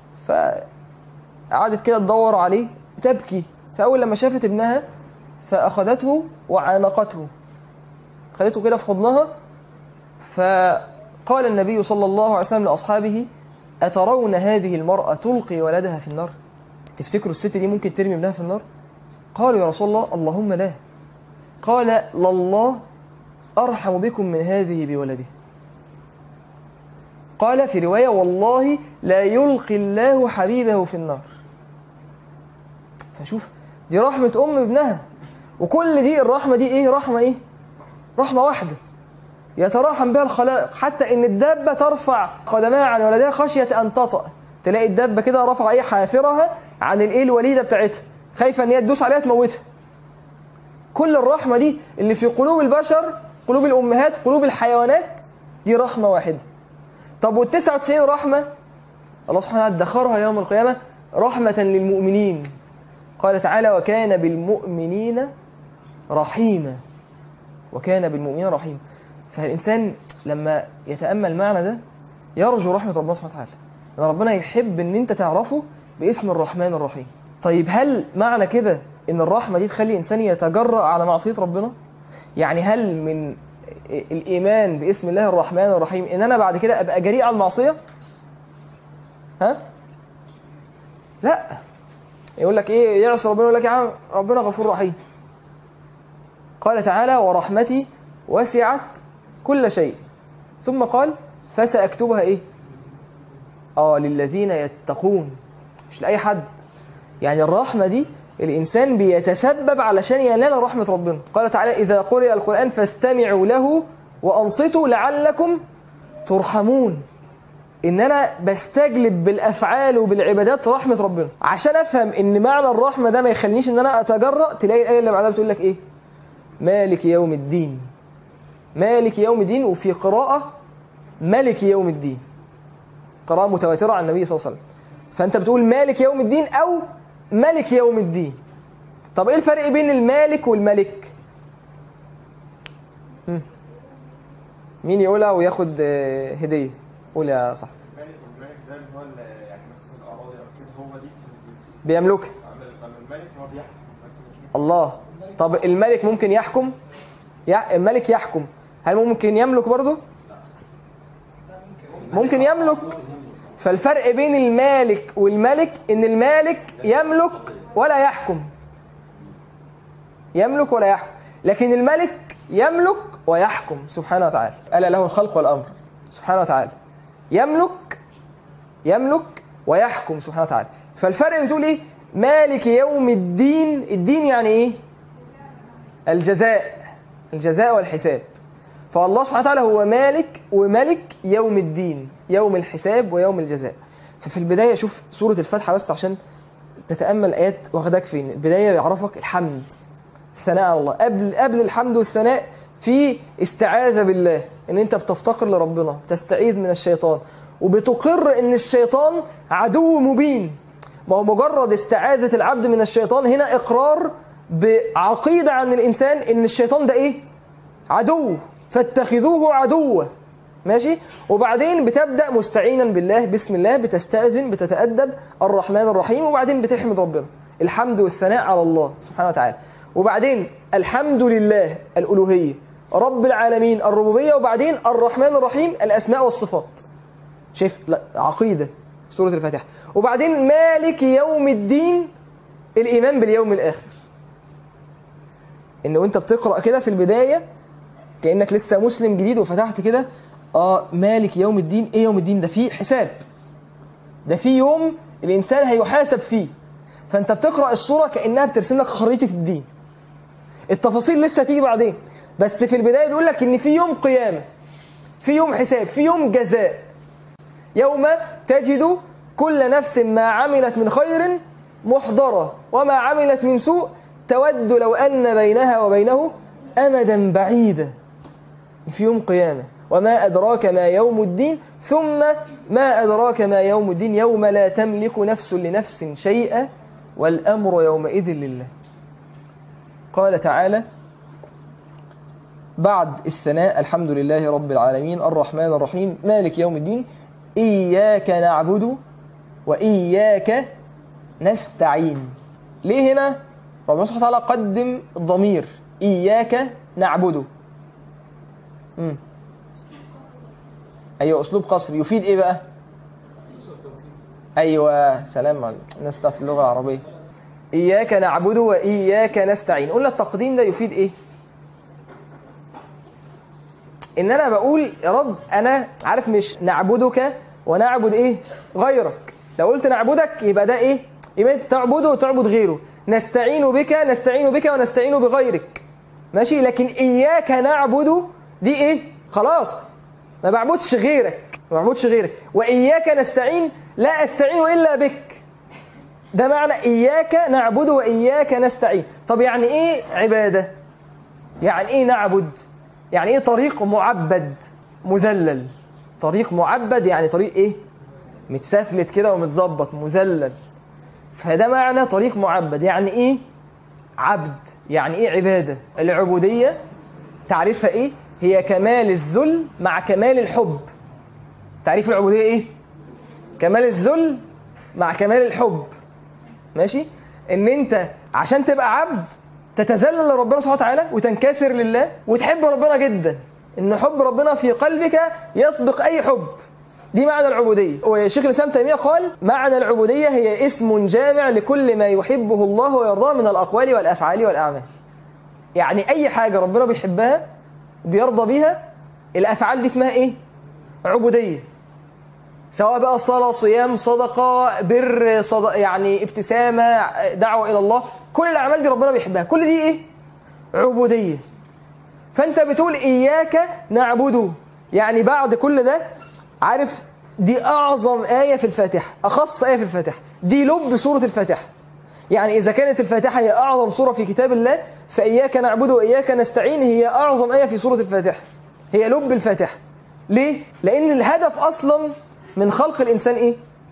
فقعدت كده تدور عليه تبكي فأول لما شافت ابنها فأخذته وعانقته خدته كده في حضنها فقال النبي صلى الله عليه وسلم لأصحابه أترون هذه المرأة تلقي ولدها في النار تفتكروا الست دي ممكن ترمي ابنها في النار قالوا يا رسول الله اللهم لا قال لله أرحم بكم من هذه بولده قال في رواية والله لا يلقي الله حبيبه في النار فشوف دي رحمة أم ابنها وكل دي الرحمة دي إيه رحمة إيه رحمة واحدة يتراحم بها الخلائق حتى ان الدابة ترفع قدمها عن ولدها خشية ان تطأ تلاقي الدابة كده رفع ايه حافرها عن الايه الوليدة بتاعتها خايفة ان هي تدوس عليها تموتها كل الرحمة دي اللي في قلوب البشر قلوب الامهات قلوب الحيوانات دي رحمة واحدة طب والتسعة وتسعين رحمة الله سبحانه وتعالى ادخرها يوم القيامة رحمة للمؤمنين قال تعالى وكان بالمؤمنين رحيما وكان بالمؤمنين رحيما فالإنسان لما يتأمل معنى ده يرجو رحمة ربنا سبحانه وتعالى أن ربنا يحب أن أنت تعرفه باسم الرحمن الرحيم طيب هل معنى كده أن الرحمة دي تخلي إنسان يتجرأ على معصية ربنا يعني هل من الإيمان باسم الله الرحمن الرحيم إن أنا بعد كده أبقى جريء على المعصية ها لا يقول لك إيه يعصي ربنا يقول لك يا عم ربنا غفور رحيم قال تعالى ورحمتي وسعت كل شيء ثم قال فسأكتبها ايه اه للذين يتقون مش لأي حد يعني الرحمة دي الإنسان بيتسبب علشان ينال رحمة ربنا قال تعالى إذا قرئ القرآن فاستمعوا له وأنصتوا لعلكم ترحمون إن أنا بستجلب بالأفعال وبالعبادات رحمة ربنا عشان أفهم إن معنى الرحمة ده ما يخلينيش إن أنا أتجرأ تلاقي الآية اللي بعدها بتقول لك إيه مالك يوم الدين مالك يوم الدين وفي قراءة ملك يوم الدين قراءة متواترة عن النبي صلى الله عليه وسلم فأنت بتقول مالك يوم الدين أو ملك يوم الدين طب إيه الفرق بين المالك والملك مم. مين يقولها وياخد آه، هدية قول يا صاحبي الملك والملك ده اللي هو ال- يعني مثلا الاراضي او كده هو دي بيملكها اما الملك هو بيحكم الله طب الملك ممكن يحكم يع- الملك يحكم هل ممكن يملك برضه ممكن يملك فالفرق بين المالك والملك ان المالك يملك ولا يحكم يملك ولا يحكم لكن الملك يملك ويحكم سبحانه وتعالى ألا له الخلق والأمر سبحانه وتعالى يملك يملك ويحكم سبحانه وتعالى فالفرق بتقول ايه مالك يوم الدين الدين يعني ايه الجزاء الجزاء والحساب فالله سبحانه وتعالى هو مالك وملك يوم الدين يوم الحساب ويوم الجزاء ففي البداية شوف سورة الفاتحة بس عشان تتأمل آيات واخداك فين البداية يعرفك الحمد الثناء على الله قبل قبل الحمد والثناء في استعاذة بالله ان انت بتفتقر لربنا تستعيذ من الشيطان وبتقر ان الشيطان عدو مبين ما هو مجرد استعاذة العبد من الشيطان هنا اقرار بعقيدة عن الانسان ان الشيطان ده ايه عدو فاتخذوه عدوا ماشي وبعدين بتبدأ مستعينا بالله بسم الله بتستأذن بتتأدب الرحمن الرحيم وبعدين بتحمد ربنا الحمد والثناء على الله سبحانه وتعالى وبعدين الحمد لله الألوهية رب العالمين الربوبية وبعدين الرحمن الرحيم الأسماء والصفات شايف لا عقيدة سورة الفاتحة وبعدين مالك يوم الدين الإيمان باليوم الآخر إن وأنت بتقرأ كده في البداية كأنك لسه مسلم جديد وفتحت كده آه مالك يوم الدين إيه يوم الدين ده فيه حساب ده فيه يوم الإنسان هيحاسب فيه فأنت بتقرأ الصورة كأنها بترسم لك خريطة الدين التفاصيل لسه هتيجي بعدين بس في البداية بيقول لك إن في يوم قيامة في يوم حساب في يوم جزاء يوم تجد كل نفس ما عملت من خير محضرة وما عملت من سوء تود لو أن بينها وبينه أمدا بعيدا في يوم قيامة وما أدراك ما يوم الدين ثم ما أدراك ما يوم الدين يوم لا تملك نفس لنفس شيئا والأمر يومئذ لله قال تعالى بعد الثناء الحمد لله رب العالمين الرحمن الرحيم مالك يوم الدين إياك نعبد وإياك نستعين ليه هنا ربنا سبحانه وتعالى قدم الضمير إياك نعبده مم. أيوة أسلوب قصر يفيد إيه بقى أيوة سلام على الناس بتاعت اللغة العربية إياك نعبد وإياك نستعين قلنا التقديم ده يفيد إيه إن أنا بقول يا رب أنا عارف مش نعبدك ونعبد إيه غيرك لو قلت نعبدك يبقى ده إيه يبقى تعبده وتعبد غيره نستعين بك نستعين بك ونستعين بغيرك ماشي لكن إياك نعبد دي إيه خلاص ما بعبدش غيرك ما بعبدش غيرك وإياك نستعين لا أستعين إلا بك ده معنى إياك نعبد وإياك نستعين طب يعني إيه عبادة يعني إيه نعبد يعني إيه طريق معبد مذلل طريق معبد يعني طريق إيه متسفلت كده ومتظبط مذلل فده معنى طريق معبد يعني إيه عبد يعني إيه عبادة العبودية تعريفها إيه هي كمال الذل مع كمال الحب تعريف العبودية إيه كمال الذل مع كمال الحب ماشي ان انت عشان تبقى عبد تتذلل لربنا سبحانه وتعالى وتنكسر لله وتحب ربنا جدا ان حب ربنا في قلبك يسبق اي حب دي معنى العبودية وشيخ الإسلام تيمية قال معنى العبودية هي اسم جامع لكل ما يحبه الله ويرضاه من الأقوال والأفعال والأعمال يعني أي حاجة ربنا بيحبها بيرضى بيها الأفعال دي اسمها إيه؟ عبودية سواء بقى صلاة صيام صدقة بر صدق يعني ابتسامة دعوة إلى الله كل الأعمال دي ربنا بيحبها كل دي إيه؟ عبودية فأنت بتقول إياك نعبده يعني بعد كل ده عارف دي أعظم آية في الفاتحة أخص آية في الفاتحة دي لب سورة الفاتحة يعني إذا كانت الفاتحة هي أعظم سورة في كتاب الله فإياك نعبد وإياك نستعين هي أعظم آية في سورة الفاتحة هي لب الفاتحة ليه؟ لأن الهدف أصلا من خلق الإنسان إيه؟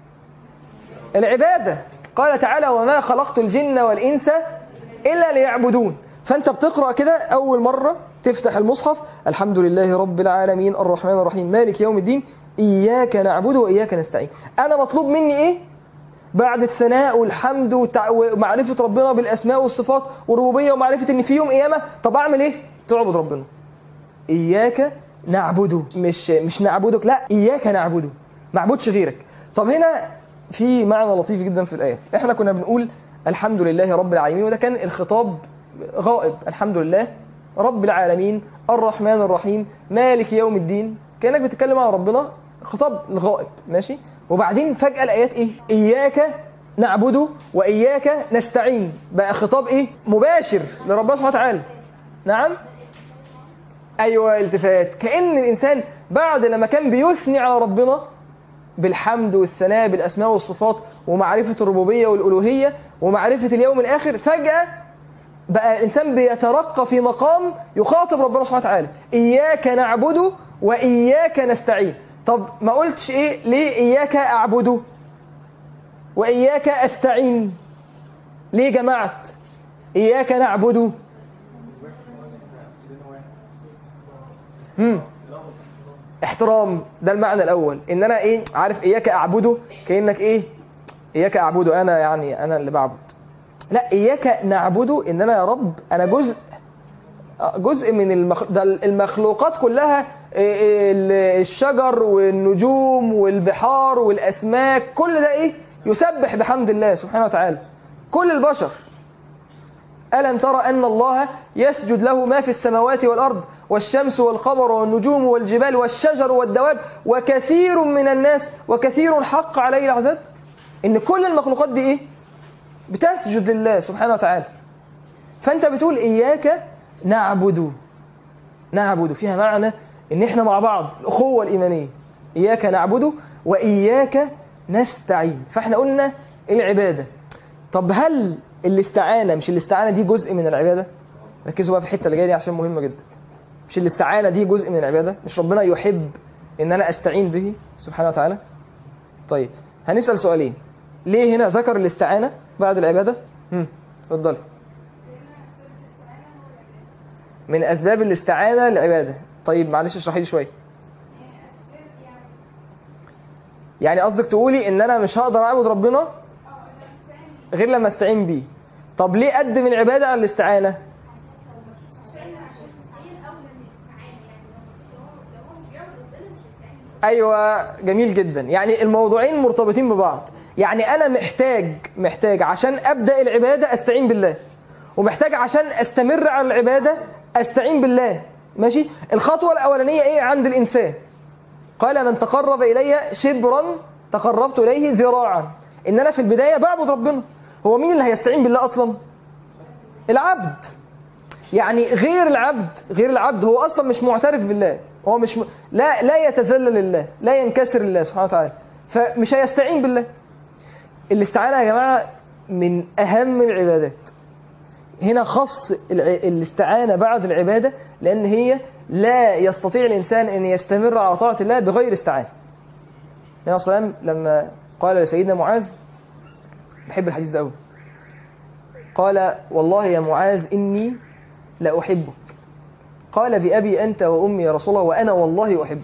العبادة قال تعالى وما خلقت الجن والإنس إلا ليعبدون فأنت بتقرأ كده أول مرة تفتح المصحف الحمد لله رب العالمين الرحمن الرحيم مالك يوم الدين إياك نعبد وإياك نستعين أنا مطلوب مني إيه؟ بعد الثناء والحمد وتع- ومعرفة ربنا بالأسماء والصفات والربوبية ومعرفة إن في يوم قيامة طب أعمل إيه؟ تعبد ربنا إياك نعبده مش مش نعبدك لا اياك نعبده ما اعبدش غيرك طب هنا في معنى لطيف جدا في الايات احنا كنا بنقول الحمد لله رب العالمين وده كان الخطاب غائب الحمد لله رب العالمين الرحمن الرحيم مالك يوم الدين كانك بتتكلم عن ربنا خطاب الغائب ماشي وبعدين فجأة الآيات إيه؟ إياك نعبد وإياك نستعين بقى خطاب إيه؟ مباشر لربنا سبحانه وتعالى نعم أيوة التفات كأن الإنسان بعد لما كان بيثني على ربنا بالحمد والثناء بالأسماء والصفات ومعرفة الربوبية والألوهية ومعرفة اليوم الآخر فجأة بقى الإنسان بيترقى في مقام يخاطب ربنا سبحانه وتعالى إياك نعبد وإياك نستعين طب ما قلتش إيه ليه إياك أعبد وإياك أستعين ليه جمعت إياك نعبد مم. احترام ده المعنى الأول إن أنا إيه عارف إياك أعبده كأنك إيه إياك أعبده أنا يعني أنا اللي بعبد لا إياك نعبده إن أنا يا رب أنا جزء جزء من المخ... ده المخلوقات كلها ال- الشجر والنجوم والبحار والأسماك كل ده إيه يسبح بحمد الله سبحانه وتعالى كل البشر ألم ترى أن الله يسجد له ما في السماوات والأرض والشمس والقمر والنجوم والجبال والشجر والدواب وكثير من الناس وكثير حق عليه العذاب إن كل المخلوقات دي إيه بتسجد لله سبحانه وتعالى فأنت بتقول إياك نعبد نعبد فيها معنى إن إحنا مع بعض الأخوة الإيمانية إياك نعبد وإياك نستعين فإحنا قلنا العبادة طب هل الاستعانة مش الاستعانة دي جزء من العبادة ركزوا بقى في الحتة اللي جاية دي عشان مهمة جدا مش الاستعانة دي جزء من العبادة مش ربنا يحب إن أنا أستعين به سبحانه وتعالى طيب هنسأل سؤالين ليه هنا ذكر الاستعانة بعد العبادة هم، اتفضلي من أسباب الاستعانة العبادة طيب معلش اشرحي لي شوية يعني قصدك تقولي ان انا مش هقدر اعبد ربنا غير لما استعين بيه طب ليه قدم العبادة على الاستعانة ايوه جميل جدا يعني الموضوعين مرتبطين ببعض يعني انا محتاج محتاج عشان ابدا العباده استعين بالله ومحتاج عشان استمر على العباده استعين بالله ماشي الخطوه الاولانيه ايه عند الانسان قال من تقرب الي شبرا تقربت اليه ذراعا ان انا في البدايه بعبد ربنا هو مين اللي هيستعين بالله اصلا العبد يعني غير العبد غير العبد هو اصلا مش معترف بالله هو مش م... لا لا يتذلل لله لا ينكسر لله سبحانه وتعالى فمش هيستعين بالله الاستعانه يا جماعه من اهم العبادات هنا خص الع... الاستعانه بعد العباده لان هي لا يستطيع الانسان ان يستمر على طاعه الله بغير استعانه النبي صلى الله عليه وسلم لما قال لسيدنا معاذ بحب الحديث ده قوي قال والله يا معاذ اني لاحبك قال بأبي أنت وأمي يا رسول الله وأنا والله أحبك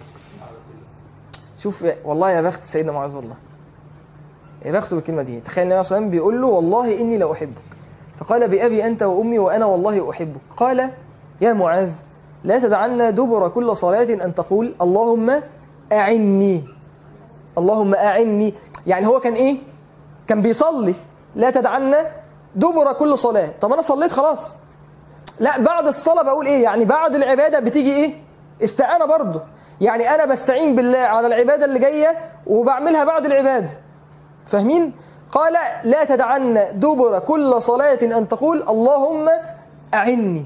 شوف يا- والله يا بخت سيدنا معاذ والله يا بخته بالكلمة دي تخيل النبي صلى الله عليه وسلم بيقول له والله إني لأحبك فقال بأبي أنت وأمي وأنا والله أحبك قال يا معاذ لا تدعنا دبر كل صلاة أن تقول اللهم أعني اللهم أعني يعني هو كان إيه كان بيصلي لا تدعنا دبر كل صلاة طب أنا صليت خلاص لا بعد الصلاة بقول ايه يعني بعد العبادة بتيجي ايه استعانة برضه يعني انا بستعين بالله على العبادة اللي جاية وبعملها بعد العبادة فاهمين قال لا تدعن دبر كل صلاة ان تقول اللهم اعني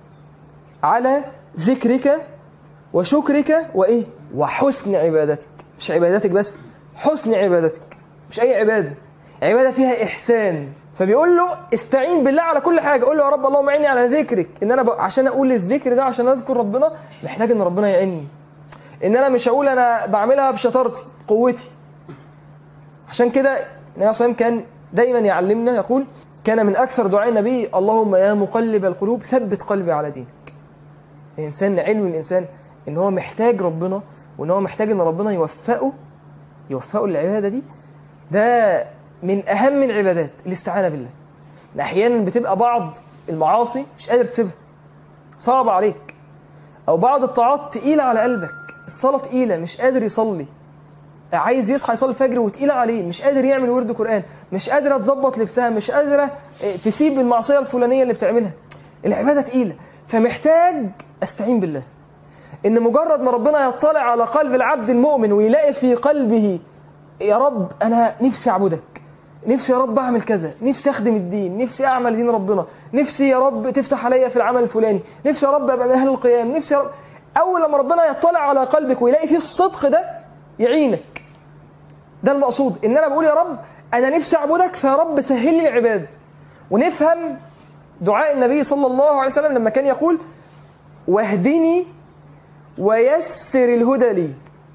على ذكرك وشكرك وايه وحسن عبادتك مش عبادتك بس حسن عبادتك مش اي عبادة عبادة فيها احسان فبيقول له استعين بالله على كل حاجه قول له يا رب اللهم اعني على ذكرك ان انا ب... عشان اقول الذكر ده عشان اذكر ربنا محتاج ان ربنا يعيني ان انا مش هقول انا بعملها بشطارتي قوتي عشان كده النبي صلى الله عليه وسلم كان دايما يعلمنا يقول كان من اكثر دعاء النبي اللهم يا مقلب القلوب ثبت قلبي على دينك الانسان علم الانسان ان هو محتاج ربنا وان هو محتاج ان ربنا يوفقه يوفقه العباده دي ده من اهم العبادات الاستعانه بالله إن احيانا بتبقى بعض المعاصي مش قادر تسيبها صعب عليك او بعض الطاعات تقيله على قلبك الصلاه تقيله مش قادر يصلي عايز يصحى يصلي الفجر وتقيله عليه مش قادر يعمل ورد قران مش قادره تظبط لبسها مش قادره آه، تسيب المعصيه الفلانيه اللي بتعملها العباده تقيله فمحتاج استعين بالله ان مجرد ما ربنا يطلع على قلب العبد المؤمن ويلاقي في قلبه يا رب انا نفسي اعبدك نفسي يا رب اعمل كذا نفسي اخدم الدين نفسي اعمل دين ربنا نفسي يا رب تفتح عليا في العمل الفلاني نفسي يا رب ابقى من اهل القيام نفسي يا رب اول لما ربنا يطلع على قلبك ويلاقي فيه الصدق ده يعينك ده المقصود ان انا بقول يا رب انا نفسي اعبدك فيا رب سهل لي العباده ونفهم دعاء النبي صلى الله عليه وسلم لما كان يقول واهدني ويسر الهدى لي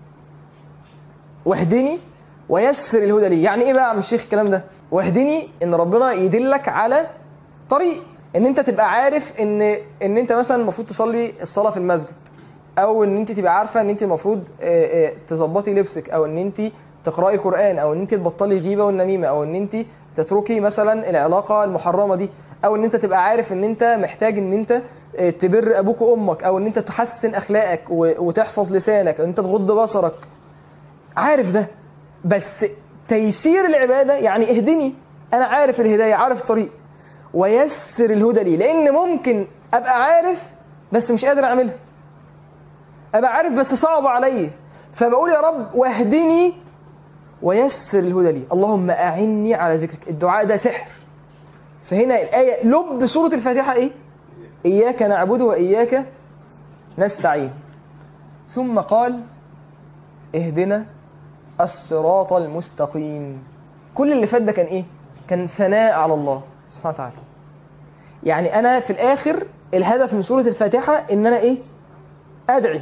واهدني ويسر الهدى لي يعني ايه بقى يا عم الشيخ الكلام ده واهدني ان ربنا يدلك على طريق ان انت تبقى عارف ان ان انت مثلا المفروض تصلي الصلاه في المسجد او ان انت تبقى عارفه ان انت المفروض آه، آه، تظبطي لبسك او ان انت تقراي قران او ان انت تبطلي الغيبه والنميمه او ان انت تتركي مثلا العلاقه المحرمه دي او ان انت تبقى عارف ان انت محتاج ان انت آه، تبر ابوك وامك او ان انت تحسن اخلاقك و- وتحفظ لسانك او ان انت تغض بصرك عارف ده بس تيسير العباده يعني اهدني انا عارف الهدايه عارف الطريق ويسر الهدى لي لان ممكن ابقى عارف بس مش قادر اعملها ابقى عارف بس صعب عليا فبقول يا رب واهدني ويسر الهدى لي اللهم اعني على ذكرك الدعاء ده سحر فهنا الايه لب سوره الفاتحه ايه اياك نعبد واياك نستعين ثم قال اهدنا الصراط المستقيم كل اللي فات ده كان ايه كان ثناء على الله سبحانه وتعالى يعني انا في الاخر الهدف من سوره الفاتحه ان انا ايه ادعي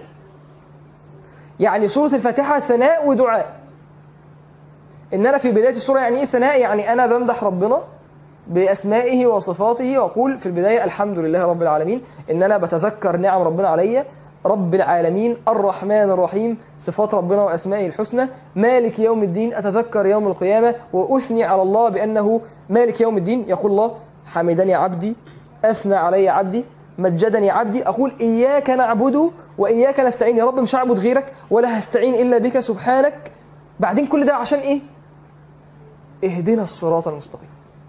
يعني سوره الفاتحه ثناء ودعاء ان انا في بدايه السوره يعني ايه ثناء يعني انا بمدح ربنا باسمائه وصفاته واقول في البدايه الحمد لله رب العالمين ان انا بتذكر نعم ربنا عليا رب العالمين الرحمن الرحيم صفات ربنا واسمائه الحسنى مالك يوم الدين اتذكر يوم القيامه واثني على الله بانه مالك يوم الدين يقول الله حمدني عبدي اثنى علي عبدي مجدني عبدي اقول اياك نعبد واياك نستعين يا رب مش هعبد غيرك ولا هستعين الا بك سبحانك بعدين كل ده عشان ايه اهدنا الصراط المستقيم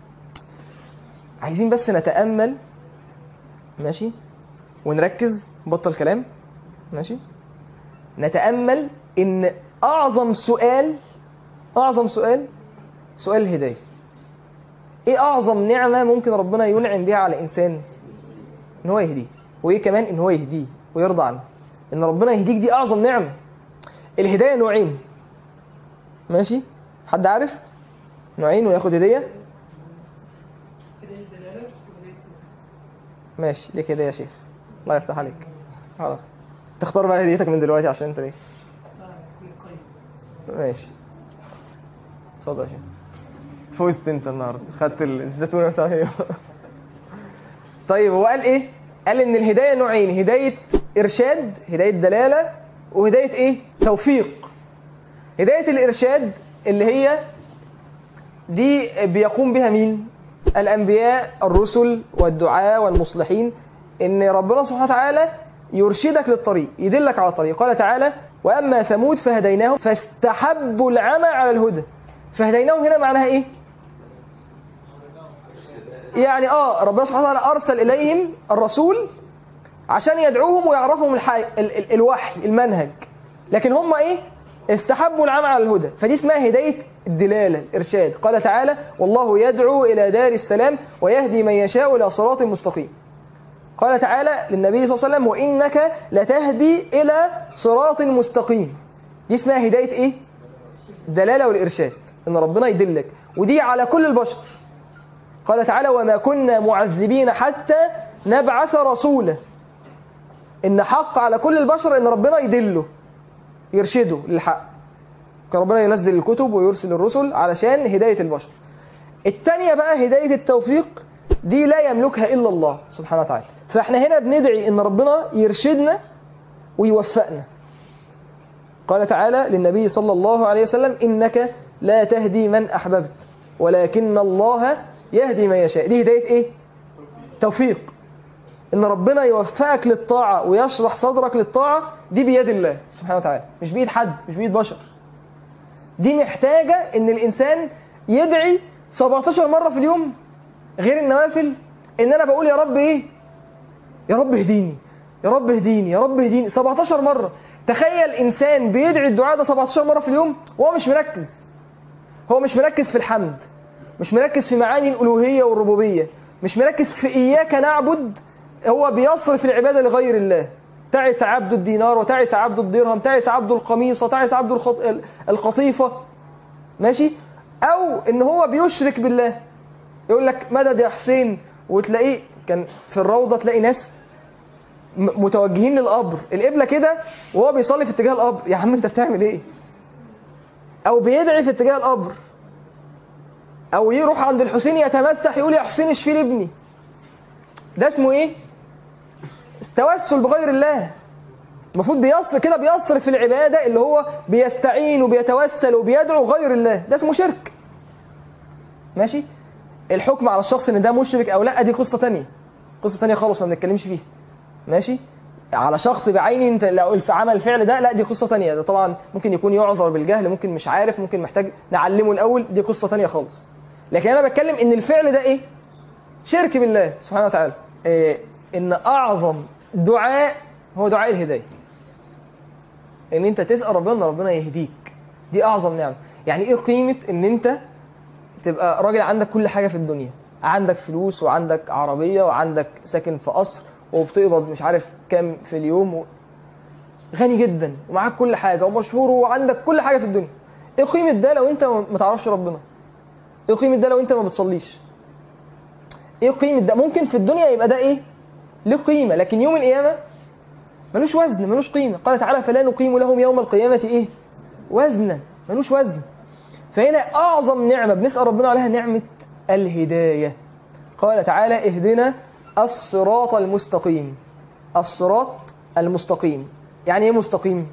عايزين بس نتامل ماشي ونركز بطل كلام ماشي نتامل ان اعظم سؤال اعظم سؤال سؤال الهدايه ايه اعظم نعمه ممكن ربنا ينعم بيها على انسان ان هو يهديه وايه كمان ان هو يهديه ويرضى عنه ان ربنا يهديك دي اعظم نعمه الهدايه نوعين ماشي حد عارف نوعين وياخد هديه ماشي ليك هديه يا شيخ الله يفتح عليك خلاص تختار بقى هديتك من دلوقتي عشان انت ليه ماشي اتفضل يا شيخ فزت انت النهارده خدت الزيتونه بتاعتي طيب هو قال ايه قال ان الهدايه نوعين هدايه ارشاد هدايه دلاله وهدايه ايه توفيق هدايه الارشاد اللي هي دي بيقوم بها مين الانبياء الرسل والدعاء والمصلحين ان ربنا سبحانه وتعالى يرشدك للطريق يدلك على الطريق قال تعالى واما ثمود فهديناهم فاستحبوا العمى على الهدى فهديناهم هنا معناها ايه يعني اه ربنا سبحانه وتعالى ارسل اليهم الرسول عشان يدعوهم ويعرفهم الحي... ال... ال... الوحي المنهج لكن هم ايه استحبوا العمى على الهدى فدي اسمها هدايه الدلاله الارشاد قال تعالى والله يدعو الى دار السلام ويهدي من يشاء الى صراط مستقيم قال تعالى للنبي صلى الله عليه وسلم وانك لتهدي الى صراط مستقيم دي اسمها هدايه ايه الدلاله والارشاد ان ربنا يدلك ودي على كل البشر قال تعالى وما كنا معذبين حتى نبعث رسولا ان حق على كل البشر ان ربنا يدله يرشده للحق كان ربنا ينزل الكتب ويرسل الرسل علشان هداية البشر التانية بقى هداية التوفيق دي لا يملكها إلا الله سبحانه وتعالى فاحنا هنا بندعي ان ربنا يرشدنا ويوفقنا قال تعالى للنبي صلى الله عليه وسلم إنك لا تهدي من أحببت ولكن الله يهدي من يشاء دي هداية إيه؟ توفيق ان ربنا يوفقك للطاعه ويشرح صدرك للطاعه دي بيد الله سبحانه وتعالى مش بايد حد مش بايد بشر دي محتاجه ان الانسان يدعي 17 مره في اليوم غير النوافل ان انا بقول يا رب ايه يا رب اهديني يا رب اهديني يا رب اهديني 17 مره تخيل انسان بيدعي الدعاء ده 17 مره في اليوم وهو مش مركز هو مش مركز في الحمد مش مركز في معاني الالوهيه والربوبيه مش مركز في اياك نعبد هو بيصرف العباده لغير الله تعس عبد الدينار وتعس عبد الدرهم تعس عبد القميص وتعس عبد الخط... القطيفه ماشي او ان هو بيشرك بالله يقول لك مدد يا حسين وتلاقيه كان في الروضه تلاقي ناس م- متوجهين للقبر القبله كده وهو بيصلي في اتجاه القبر يا عم انت بتعمل ايه او بيدعي في اتجاه القبر او يروح عند الحسين يتمسح يقول يا حسين اشفي لي ابني ده اسمه ايه توسل بغير الله المفروض بيصرف كده بيصرف العباده اللي هو بيستعين وبيتوسل وبيدعو غير الله ده اسمه شرك ماشي الحكم على الشخص ان ده مشرك او لا دي قصه تانية قصه تانية خالص ما بنتكلمش فيها ماشي على شخص بعيني انت لو عمل الفعل ده لا دي قصه تانية ده طبعا ممكن يكون يعذر بالجهل ممكن مش عارف ممكن محتاج نعلمه الاول دي قصه تانية خالص لكن انا بتكلم ان الفعل ده ايه شرك بالله سبحانه وتعالى إيه ان اعظم دعاء هو دعاء الهدايه ان انت تسال ربنا ان ربنا يهديك دي اعظم نعمه يعني ايه قيمه ان انت تبقى راجل عندك كل حاجه في الدنيا عندك فلوس وعندك عربيه وعندك ساكن في قصر وبتقبض مش عارف كام في اليوم و... غني جدا ومعاك كل حاجه ومشهور وعندك كل حاجه في الدنيا ايه قيمه ده لو انت ما تعرفش ربنا ايه قيمه ده لو انت ما بتصليش ايه قيمه ده ممكن في الدنيا يبقى ده ايه له قيمه لكن يوم القيامه ملوش وزن ملوش قيمه قال تعالى فلا نقيم لهم يوم القيامه ايه وزنا ملوش وزن فهنا اعظم نعمه بنسال ربنا عليها نعمه الهدايه قال تعالى اهدنا الصراط المستقيم الصراط المستقيم يعني ايه مستقيم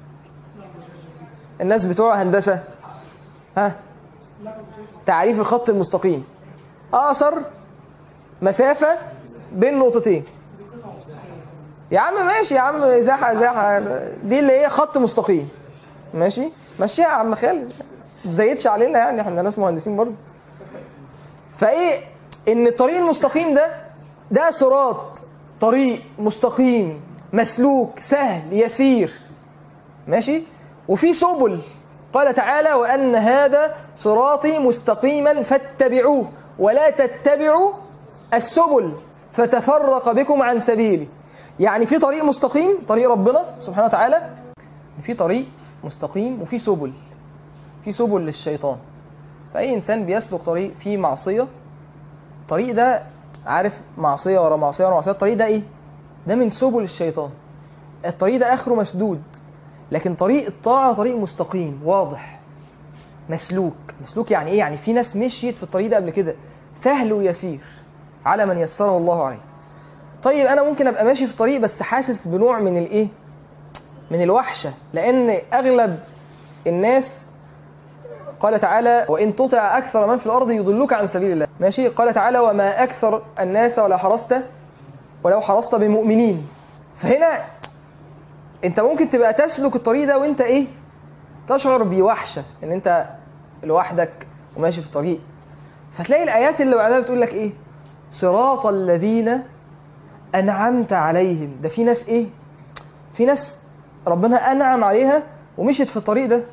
الناس بتوع هندسه ها تعريف الخط المستقيم اقصر مسافه بين نقطتين يا عم ماشي يا عم ازاحه ازاحه دي اللي هي خط مستقيم ماشي ماشي يا عم خالد ما تزيدش علينا يعني احنا ناس مهندسين برضه فايه ان الطريق المستقيم ده ده صراط طريق مستقيم مسلوك سهل يسير ماشي وفي سبل قال تعالى وان هذا صراطي مستقيما فاتبعوه ولا تتبعوا السبل فتفرق بكم عن سبيلي يعني في طريق مستقيم طريق ربنا سبحانه وتعالى في طريق مستقيم وفي سبل في سبل للشيطان فأي إنسان بيسلك طريق فيه معصية الطريق ده عارف معصية ورا معصية ورا معصية الطريق ده إيه؟ ده من سبل الشيطان الطريق ده آخره مسدود لكن طريق الطاعة طريق مستقيم واضح مسلوك مسلوك يعني إيه؟ يعني في ناس مشيت في الطريق ده قبل كده سهل ويسير على من يسره الله عليه طيب انا ممكن ابقى ماشي في طريق بس حاسس بنوع من الايه من الوحشه لان اغلب الناس قال تعالى وان تطع اكثر من في الارض يضلوك عن سبيل الله ماشي قال تعالى وما اكثر الناس ولا حرصت ولو حرصت بمؤمنين فهنا انت ممكن تبقى تسلك الطريق ده وانت ايه تشعر بوحشه ان انت لوحدك وماشي في الطريق فتلاقي الايات اللي بعدها بتقول لك ايه صراط الذين انعمت عليهم ده في ناس ايه في ناس ربنا انعم عليها ومشيت في الطريق ده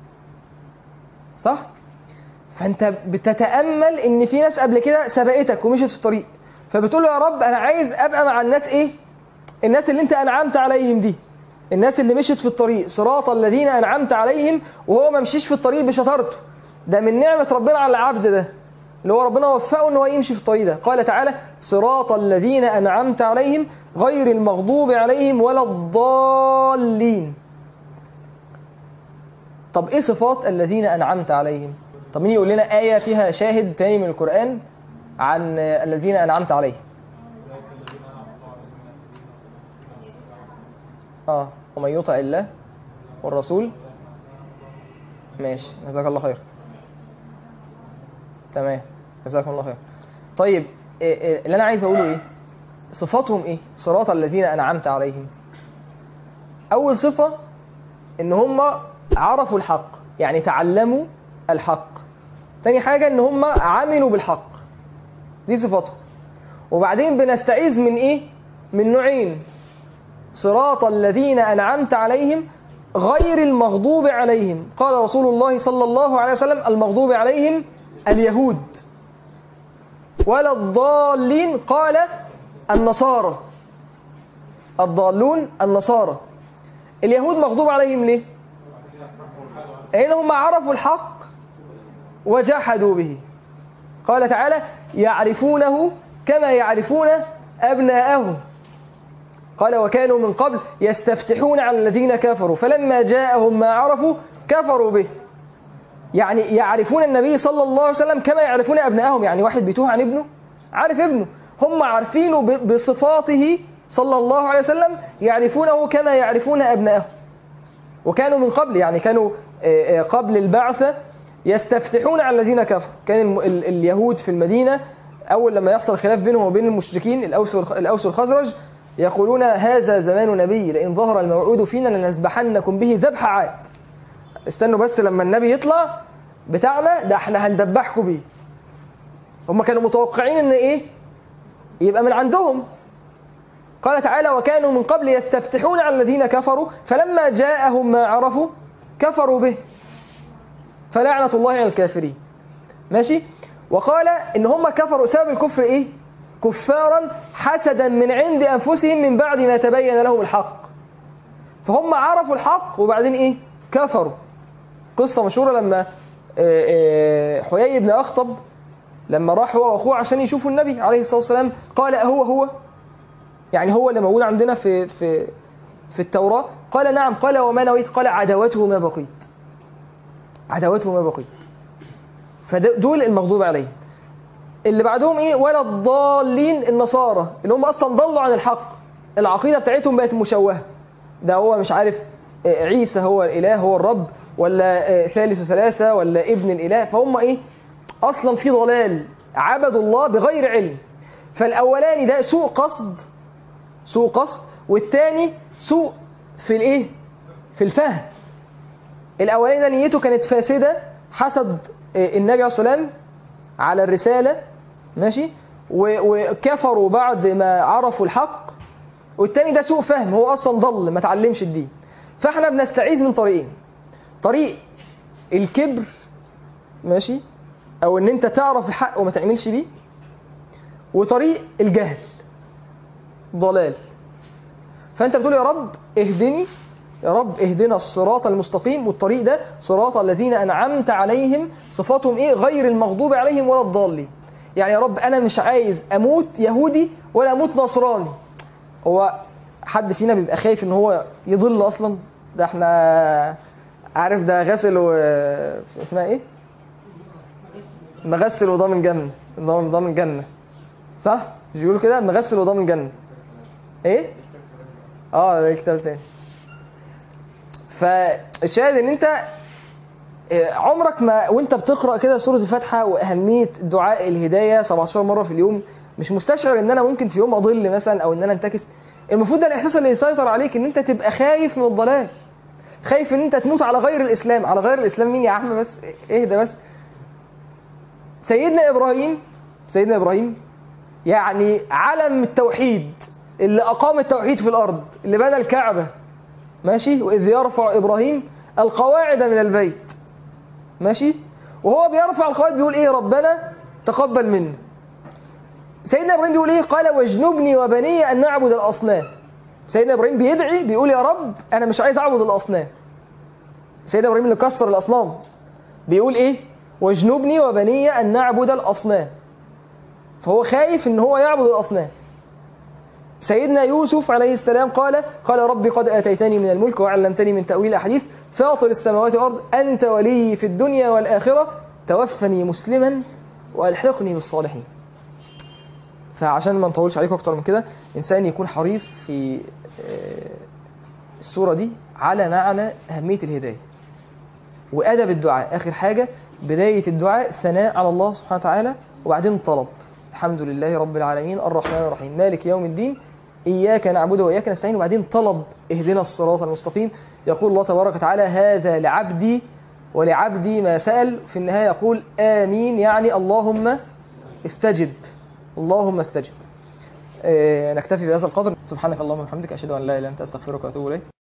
صح فانت بتتامل ان في ناس قبل كده سبقتك ومشيت في الطريق فبتقول له يا رب انا عايز ابقى مع الناس ايه الناس اللي انت انعمت عليهم دي الناس اللي مشيت في الطريق صراط الذين انعمت عليهم وهو ما مشيش في الطريق بشطارته ده من نعمه ربنا على العبد ده اللي هو ربنا وفقه ان هو يمشي في الطريق ده قال تعالى صراط الذين انعمت عليهم غير المغضوب عليهم ولا الضالين طب ايه صفات الذين انعمت عليهم طب مين يقول لنا ايه فيها شاهد تاني من القران عن الذين انعمت عليهم اه ومن يطع الله والرسول ماشي جزاك الله خير تمام جزاكم الله خير طيب إيه إيه اللي انا عايز اقوله ايه صفاتهم ايه صراط الذين انعمت عليهم اول صفه ان هم عرفوا الحق يعني تعلموا الحق تاني حاجه ان هم عملوا بالحق دي صفاتهم وبعدين بنستعيذ من ايه من نوعين صراط الذين انعمت عليهم غير المغضوب عليهم قال رسول الله صلى الله عليه وسلم المغضوب عليهم اليهود ولا الضالين قال النصارى الضالون النصارى اليهود مغضوب عليهم ليه لان هم عرفوا الحق وجحدوا به قال تعالى يعرفونه كما يعرفون أبناءهم قال وكانوا من قبل يستفتحون على الذين كفروا فلما جاءهم ما عرفوا كفروا به يعني يعرفون النبي صلى الله عليه وسلم كما يعرفون أبناءهم يعني واحد بيتوه عن ابنه عارف ابنه هم عارفينه ب- بصفاته صلى الله عليه وسلم يعرفونه كما يعرفون أبناءهم وكانوا من قبل يعني كانوا آه، آه، قبل البعثة يستفتحون على الذين كفروا كان الم- ال- اليهود في المدينة أول لما يحصل خلاف بينهم وبين المشركين الأوس والخ- الأوس والخزرج يقولون هذا زمان نبي لئن ظهر الموعود فينا لنذبحنكم به ذبح عاد استنوا بس لما النبي يطلع بتاعنا ده احنا هندبحكم بيه هم كانوا متوقعين ان ايه يبقى من عندهم قال تعالى وكانوا من قبل يستفتحون على الذين كفروا فلما جاءهم ما عرفوا كفروا به فلعنة الله على الكافرين ماشي وقال ان هم كفروا سبب الكفر ايه كفارا حسدا من عند انفسهم من بعد ما تبين لهم الحق فهم عرفوا الحق وبعدين ايه كفروا قصة مشهورة لما آه، آه، حيي بن أخطب لما راح هو وأخوه عشان يشوفوا النبي عليه الصلاة والسلام قال أهو هو يعني هو اللي موجود عندنا في في في التوراة قال نعم قال وما نويت قال عداوته ما بقيت عداوته ما بقيت فدول المغضوب عليهم اللي بعدهم ايه ولا الضالين النصارى اللي هم اصلا ضلوا عن الحق العقيده بتاعتهم بقت مشوهه ده هو مش عارف آه، عيسى هو الاله هو الرب ولا آه، ثالث ثلاثه ولا ابن الاله فهم ايه اصلا في ضلال عبدوا الله بغير علم فالاولاني ده سوء قصد سوء قصد والتاني سوء في الايه في الفهم الاولاني ده نيته كانت فاسده حسد آه، النبي عليه الصلاه والسلام على الرساله ماشي و- وكفروا بعد ما عرفوا الحق والتاني ده سوء فهم هو اصلا ضل ما تعلمش الدين فاحنا بنستعيذ من طريقين طريق الكبر ماشي او ان انت تعرف الحق وما تعملش بيه وطريق الجهل ضلال فانت بتقول يا رب اهدني يا رب اهدنا الصراط المستقيم والطريق ده صراط الذين انعمت عليهم صفاتهم ايه غير المغضوب عليهم ولا الضالين يعني يا رب انا مش عايز اموت يهودي ولا اموت نصراني هو حد فينا بيبقى خايف ان هو يضل اصلا ده احنا عارف ده غسل و اسمها ايه مغسل وضامن جنة ضامن ضامن جنة صح مش بيقولوا كده مغسل وضامن جنة ايه اه ده كتاب تاني فالشاهد ان انت آه، عمرك ما وانت بتقرا كده سوره الفاتحه واهميه دعاء الهدايه 17 مره في اليوم مش مستشعر ان انا ممكن في يوم اضل مثلا او ان انا انتكس المفروض ده الاحساس اللي يسيطر عليك ان انت تبقى خايف من الضلال خايف ان انت تموت على غير الاسلام على غير الاسلام مين يا عم بس اهدى بس سيدنا ابراهيم سيدنا ابراهيم يعني علم التوحيد اللي اقام التوحيد في الارض اللي بنى الكعبه ماشي واذ يرفع ابراهيم القواعد من البيت ماشي وهو بيرفع القواعد بيقول ايه ربنا تقبل منا سيدنا ابراهيم بيقول ايه قال واجنبني وبني ان نعبد الاصنام سيدنا ابراهيم بيدعي بيقول يا رب انا مش عايز اعبد الاصنام سيدنا ابراهيم اللي كسر الاصنام بيقول ايه واجنبني وبني ان نعبد الاصنام فهو خايف ان هو يعبد الاصنام سيدنا يوسف عليه السلام قال قال ربي قد اتيتني من الملك وعلمتني من تاويل الاحاديث فاطر السماوات والارض انت ولي في الدنيا والاخره توفني مسلما والحقني بالصالحين فعشان ما نطولش عليكم اكتر من كده انسان يكون حريص في آه، السوره دي على معنى اهميه الهدايه وادب الدعاء اخر حاجه بدايه الدعاء ثناء على الله سبحانه وتعالى وبعدين الطلب الحمد لله رب العالمين الرحمن الرحيم مالك يوم الدين إياك نعبد وإياك نستعين وبعدين طلب اهدنا الصراط المستقيم يقول الله تبارك وتعالى هذا لعبدي ولعبدي ما سأل في النهاية يقول آمين يعني اللهم استجب اللهم استجب آه، نكتفي بهذا القدر سبحانك اللهم وبحمدك أشهد أن لا إله إلا أنت أستغفرك وأتوب إليك